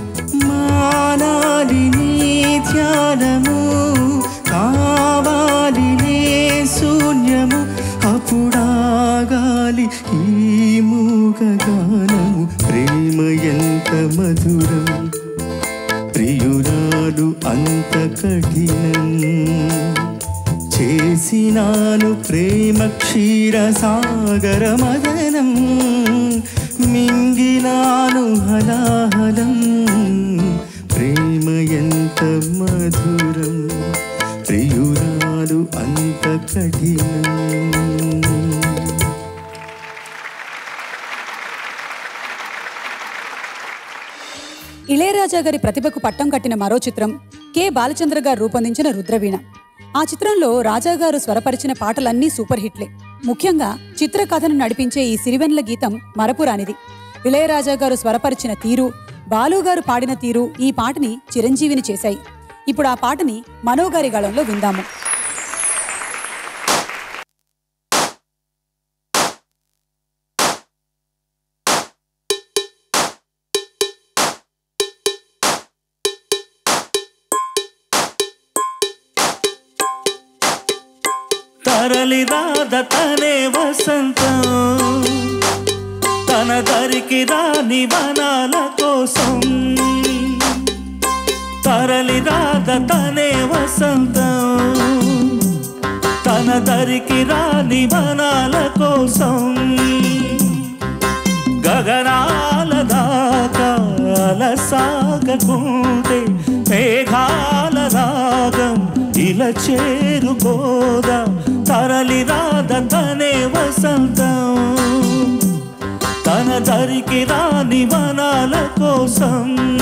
మానాలి నీ ధ్యానము కావాలి నే శూన్యము అప్పుడాగాలి ఈ మూగ గానము ప్రేమ ఎంత మధురం ప్రియురాలు అంత కఠినం చేసినాను ప్రేమ క్షీర సాగర మదనం మింగినాను హలాహలం ప్రేమ ఎంత మధురం ప్రియురాలు అంత కఠినం ఇళయరాజా గారి ప్రతిభకు పట్టం కట్టిన మరో చిత్రం కె బాలచంద్ర గారు రూపొందించిన రుద్రవీణ ఆ చిత్రంలో రాజా గారు స్వరపరిచిన పాటలన్నీ సూపర్ హిట్లే ముఖ్యంగా చిత్రకథను నడిపించే ఈ సిరివెన్ల గీతం మరపురానిది ఇళయరాజా గారు స్వరపరిచిన తీరు బాలు గారు పాడిన తీరు ఈ పాటని చిరంజీవిని చేశాయి ఇప్పుడు ఆ పాటని మనోగారి గళంలో విందాము తరలి రాద తనే వసంతం తన దరికి రాని వనాల కోసం తరలి రాద తనే వసంతం తన దరికి రాని వనాల కోసం గగనాల దాకా అలసాగకుంటే మేఘాల రాగం ఇలా చేరుకోదా తరలి రాద తనే వసంతం తన దరికి రాని వనాల కోసం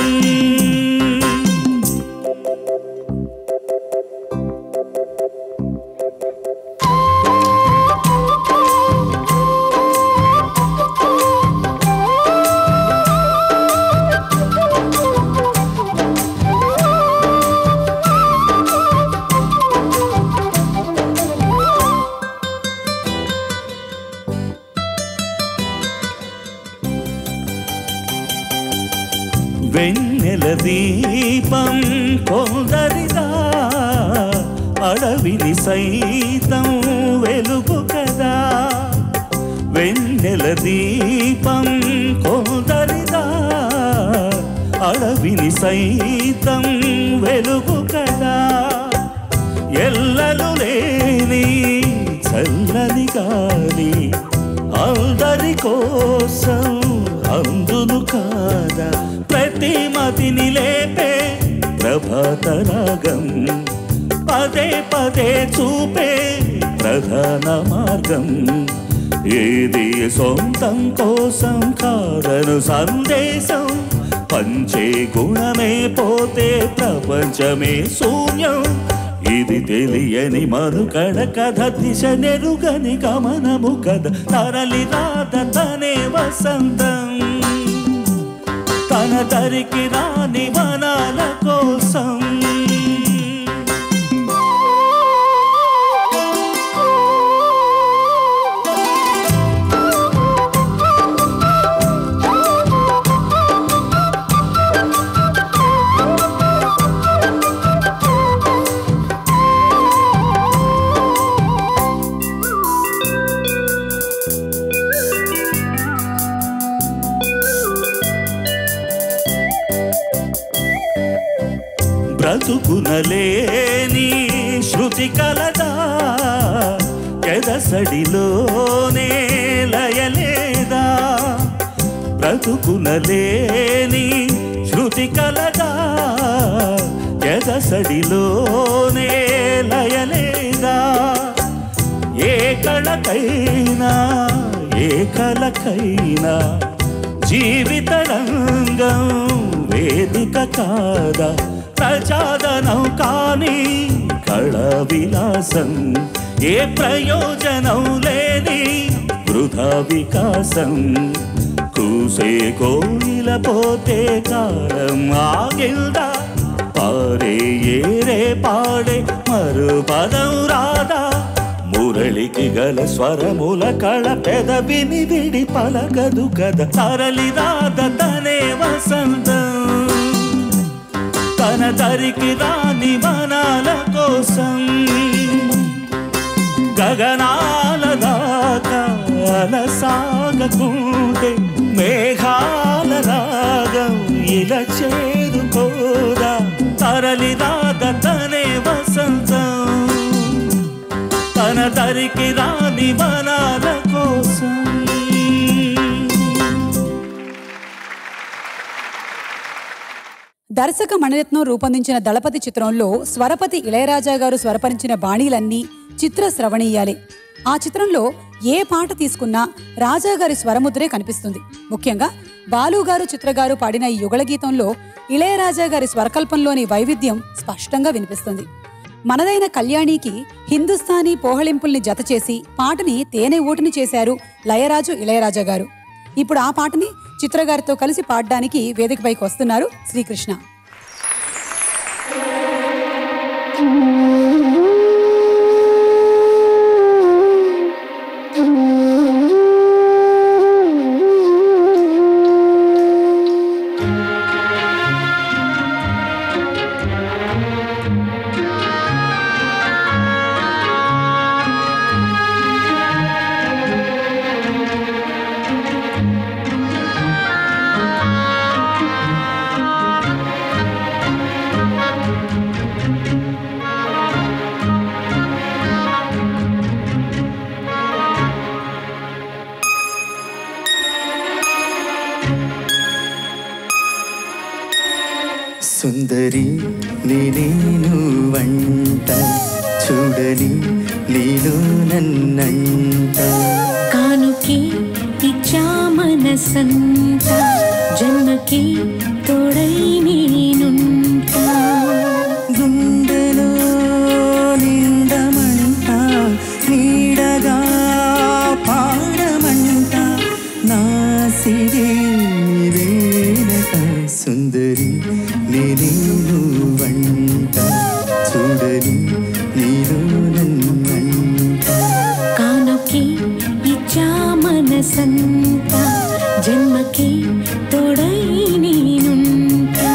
వెన్నెల దీపం కొందరిదా అడవిని సైతం వెలుగు కదా వెన్నెల దీపం కొందరిదా అడవిని సైతం వెలుగు కదా ఎల్లలు లేని చల్లని గాలి అందరి కోసం అందును కాదా ప్రతి మతిని లేపే ప్రభాత రాగం పదే పదే చూపే ప్రధాన మార్గం ఏది సొంతం కోసం కాదను సందేశం పంచే గుణమే పోతే ప్రపంచమే శూన్యం ఇది తెలియని మనుకడ కథ దిశ నెరుగని గమనము కథ తరలి రాత తనే వసంతం తన దరికి రాని వనాల కోసం ఆ బ్రతుకునలేని శృతి కలదా ఎదసడిలోనే లయలేదా బ్రతుకునలేని శృతి కలదా ఎదసడిలోనే లయలేదా ఏ కళకైనా ఏ కలకైనా జీవిత రంగం వేదిక కాదా ప్రచాదనం కాని కళ విలాసం ఏ ప్రయోజనం లేని వృధా వికాసం కూసే కోయిల పోతే కాలం ఆగిల్దా పారే ఏరే పాడే మరు పదం రాదా మురళికి గల స్వరముల కళ పెదవిని విడి పలగదు కద తరలి రాద తనే వసంతం తన తరికి రాని మనాల కోసం గగనాల దాకా సాగకుంటే మేఘాల రాగం ఇలా చేరుకోదా తరలి రాద తనే వసంతం తన తరికి రాని మనాల కోసం దర్శక మణిరత్నం రూపొందించిన దళపతి చిత్రంలో స్వరపతి ఇళయరాజా గారు స్వరపరించిన బాణీలన్నీ చిత్ర శ్రవణీయాలే ఆ చిత్రంలో ఏ పాట తీసుకున్నా రాజా గారి స్వరముద్రే కనిపిస్తుంది ముఖ్యంగా బాలు గారు చిత్రగారు పాడిన ఈ యుగళ గీతంలో ఇళయరాజా గారి స్వరకల్పంలోని వైవిధ్యం స్పష్టంగా వినిపిస్తుంది మనదైన కళ్యాణికి హిందుస్థానీ పోహళింపుల్ని జతచేసి పాటని తేనె ఊటిని చేశారు లయరాజు ఇళయరాజా గారు ఇప్పుడు ఆ పాటని చిత్రగారితో కలిసి పాడడానికి వేదికపైకి వస్తున్నారు శ్రీకృష్ణ సుందరి నేనేను వంట చూడని నీలో నన్నంట కానుకి ఇచ్చా మనసంత జన్మకి తోడై నేనుంటా గుండెలో నిండమంట నీడగా పాడమంట నా సిరి నీవేనట సుందరి నేనేను వంట చూడని నీలో నన్నంట కానుకి ఇచ్చా మనసంత జన్మకి తోడై నేనుంటా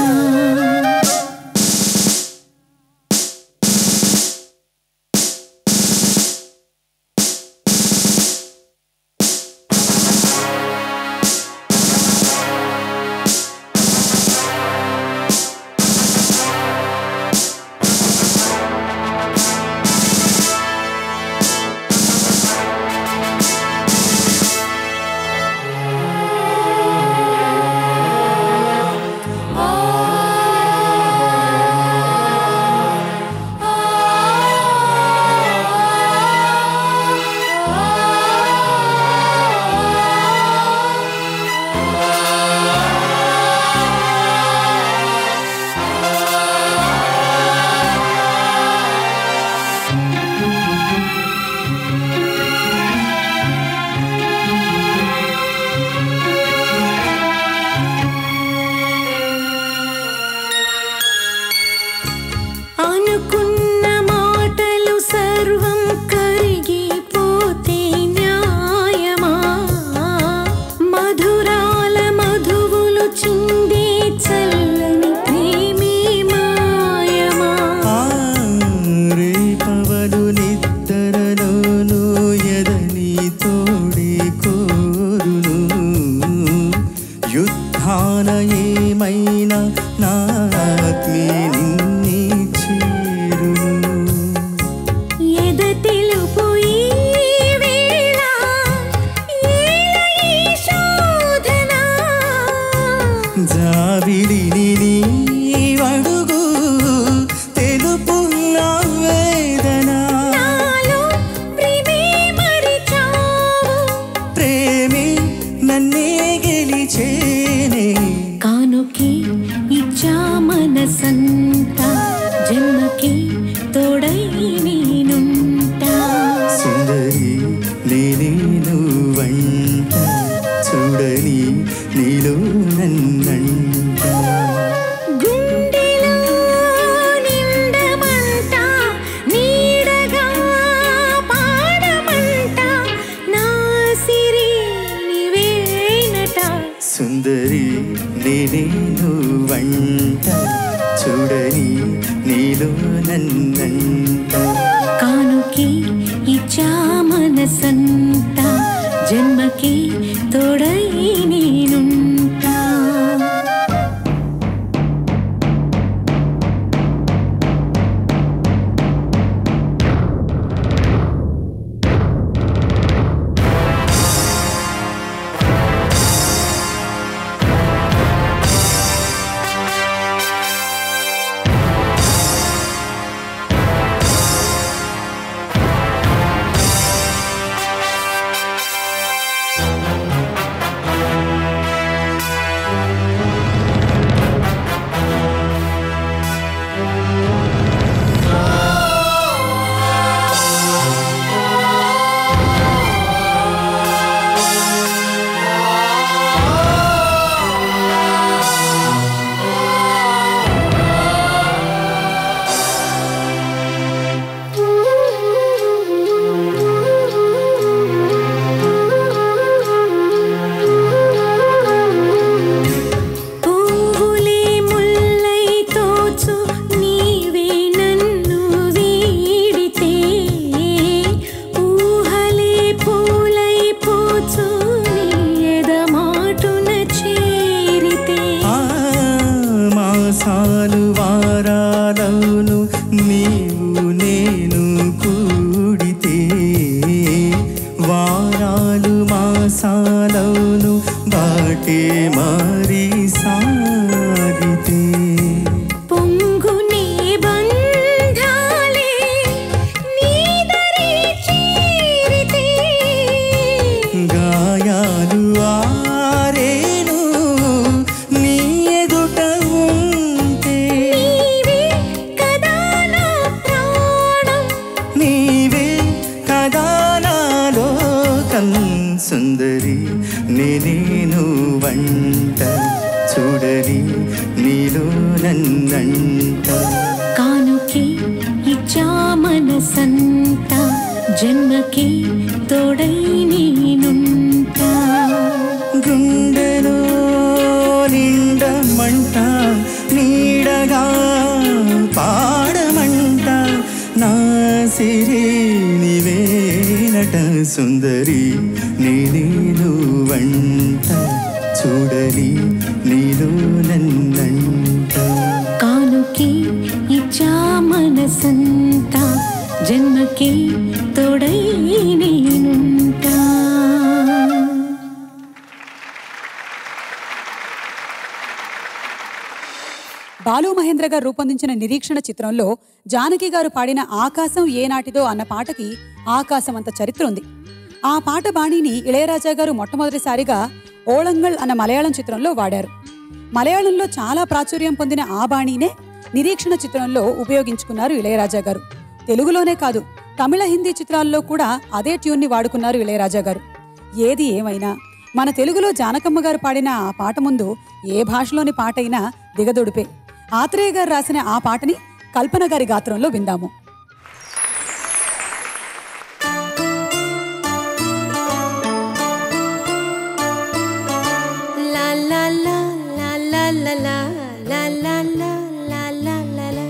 అనుకున్న మాటలు సర్వం కరిగిపోతే న్యాయమా మధురాల మధువులు చిందే చల్లని ప్రేమే మాయమా రేపవలు నిద్దరలోను ఎదని తోడే కోరును యుద్ధాన ఏమైనా నాత్మే నిన్నే నన్నే గెలిచేనే కానుకి ఇచ్చా మనసంతా జన్మకి తోడై నేనుంటా సుందరి నేనే నువ్వంట చూడని నీలో నన్నంట గుండెలో నిండమంట నీడగా పాడమంట నా సిరి నీవేనట సుందరి నేనే నువ్వంట చూడని నీలో నన్నంట కానుకి ఇచ్చా మనసంతా జన్మకి తోడై నేనుంటా పువ్వులే ముల్లై తోచు నీవే నన్ను వీడితే ఊహలే పూలై పోచు నీ ఎదమాటున చేరితే ఆ మాసాలు వారాలవును నీవు నేను కూడితే వారాలు మాసాలవును బాటే మారి సాగితే పొంగునే బంధాలే నీదరి చేరితే గాయాలు ఆరేను నీ ఎదుట ఉంటే నీవే కదా నా ప్రాణం నీవే కదా నా లోకం సుందరి నేనేను వంట చూడని నీలో నన్నంట కానుకి ఇచ్చా మనసంతా జన్మకి తోడై నేనుంటా గుండెలో నిండమంట నీడగా పాడమంట నా సిరి నీవేనట సుందరి నేనేను వంట చూడని నీలో నన్నంట కానుకి ఇచ్చా మనసంతా జన్మకి తోడై నేనుంటా బాలు మహేంద్ర గారు రూపొందించిన నిరీక్షణ చిత్రంలో జానకి గారు పాడిన ఆకాశం ఏనాటిదో అన్న పాటకి ఆకాశం అంత చరిత్ర ఉంది ఆ పాట బాణీని ఇళయరాజా గారు మొట్టమొదటిసారిగా ఓళంగల్ అన్న మలయాళం చిత్రంలో వాడారు మలయాళంలో చాలా ప్రాచుర్యం పొందిన ఆ బాణీనే నిరీక్షణ చిత్రంలో ఉపయోగించుకున్నారు ఇళయరాజా గారు తెలుగులోనే కాదు తమిళ హిందీ చిత్రాల్లో కూడా అదే ట్యూన్ని వాడుకున్నారు ఇళయరాజా గారు ఏది ఏమైనా మన తెలుగులో జానకమ్మ గారు పాడిన ఆ పాట ముందు ఏ భాషలోని పాట అయినా దిగదొడిపే ఆత్రేయ గారు రాసిన ఆ పాటని కల్పన గారి గాత్రంలో విందాము La la la la la la la la la la la la la la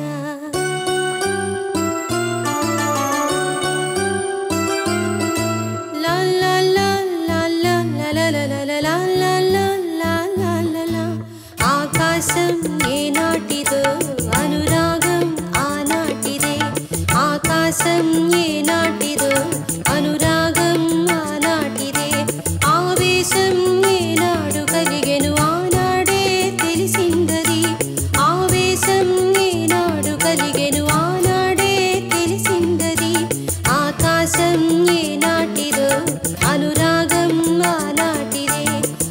La la la la la la la la la la la la la la la la la ఆకాశం ఏనాటిదో అనురాగం ఆనాటిదే ఆకాశం ఏనాటిదో అనురాగం ఆనాటిదే ఆవేశం ఏనాడు కలిగెను ఆనాడే తెలిసిందది ఆవేశం ఏనాడు కలిగెను ఆనాడే తెలిసిందది ఆకాశం ఏనాటిదో అనురాగం ఆనాటిదే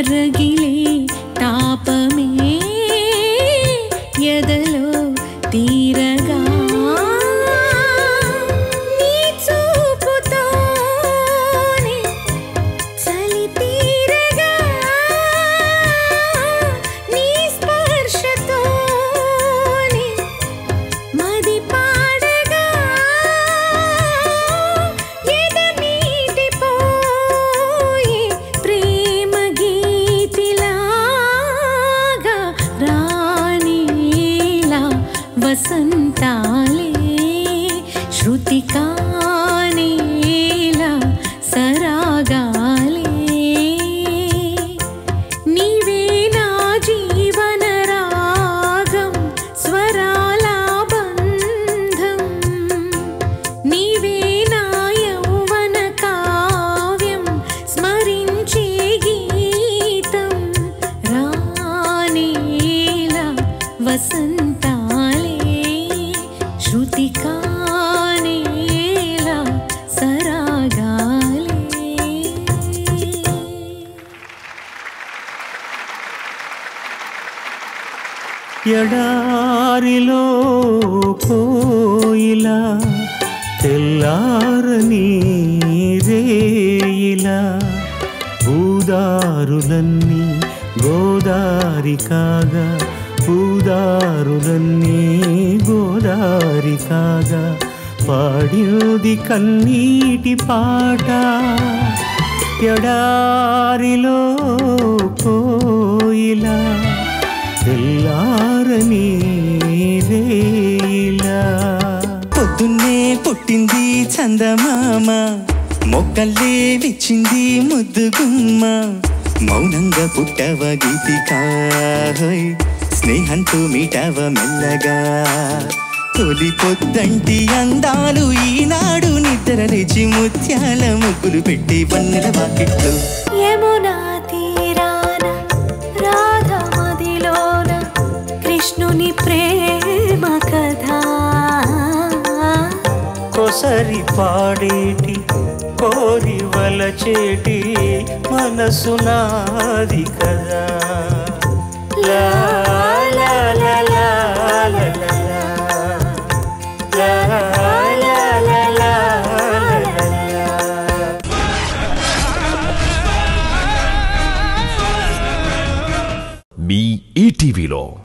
రగిలే తాపమే ఎదలో తీరగా నీ చూపుతోనే చలి తీరగా నీ స్పర్శతోనే మది పాడగా ఎదమీటిపోయి ప్రేమ గీతిలాగా రాణిలా వసంతాలే శృతి కానేలా సరాగాలే నీవే నా జీవన రాగం స్వరాల బంధం నీవే నా యౌవన కావ్యం స్మరించే గీతం రానేలా వసంతాలే శృతి కానేలా సరాగాలే ఎడారిలో కోయిలా తెల్లారని రేయిలా భూదారులన్నీ గోదారి కాగా భూదారులన్నీ గోదారి కాగా పాడింది కన్నీటి పాట ఎడారిలో కోయిలా తెల్లారని వేలా పొద్దున్నే పుట్టింది చందమామ మొక్కల్లే విచ్చింది ముద్దుగుమ్మ మౌనంగా పుట్టవ గీతికాయ్ స్నేహంతో మీటవ మెల్లగా తొలి పొద్దంటి అందాలు ఈనాడు నిద్ర లేచి ముత్యాల ముగ్గులు పెట్టి పన్నెల వాకిట్లు యమునా తీరాన రాధ మదిలోన కృష్ణుని ప్రేమ కథ కొసరి పాడేటి కోరి వలచేటి మనసు నాది కదా లా లా లా లా లా లా లా. లా లా లా లా లా లా. మీ ఈటీవీలో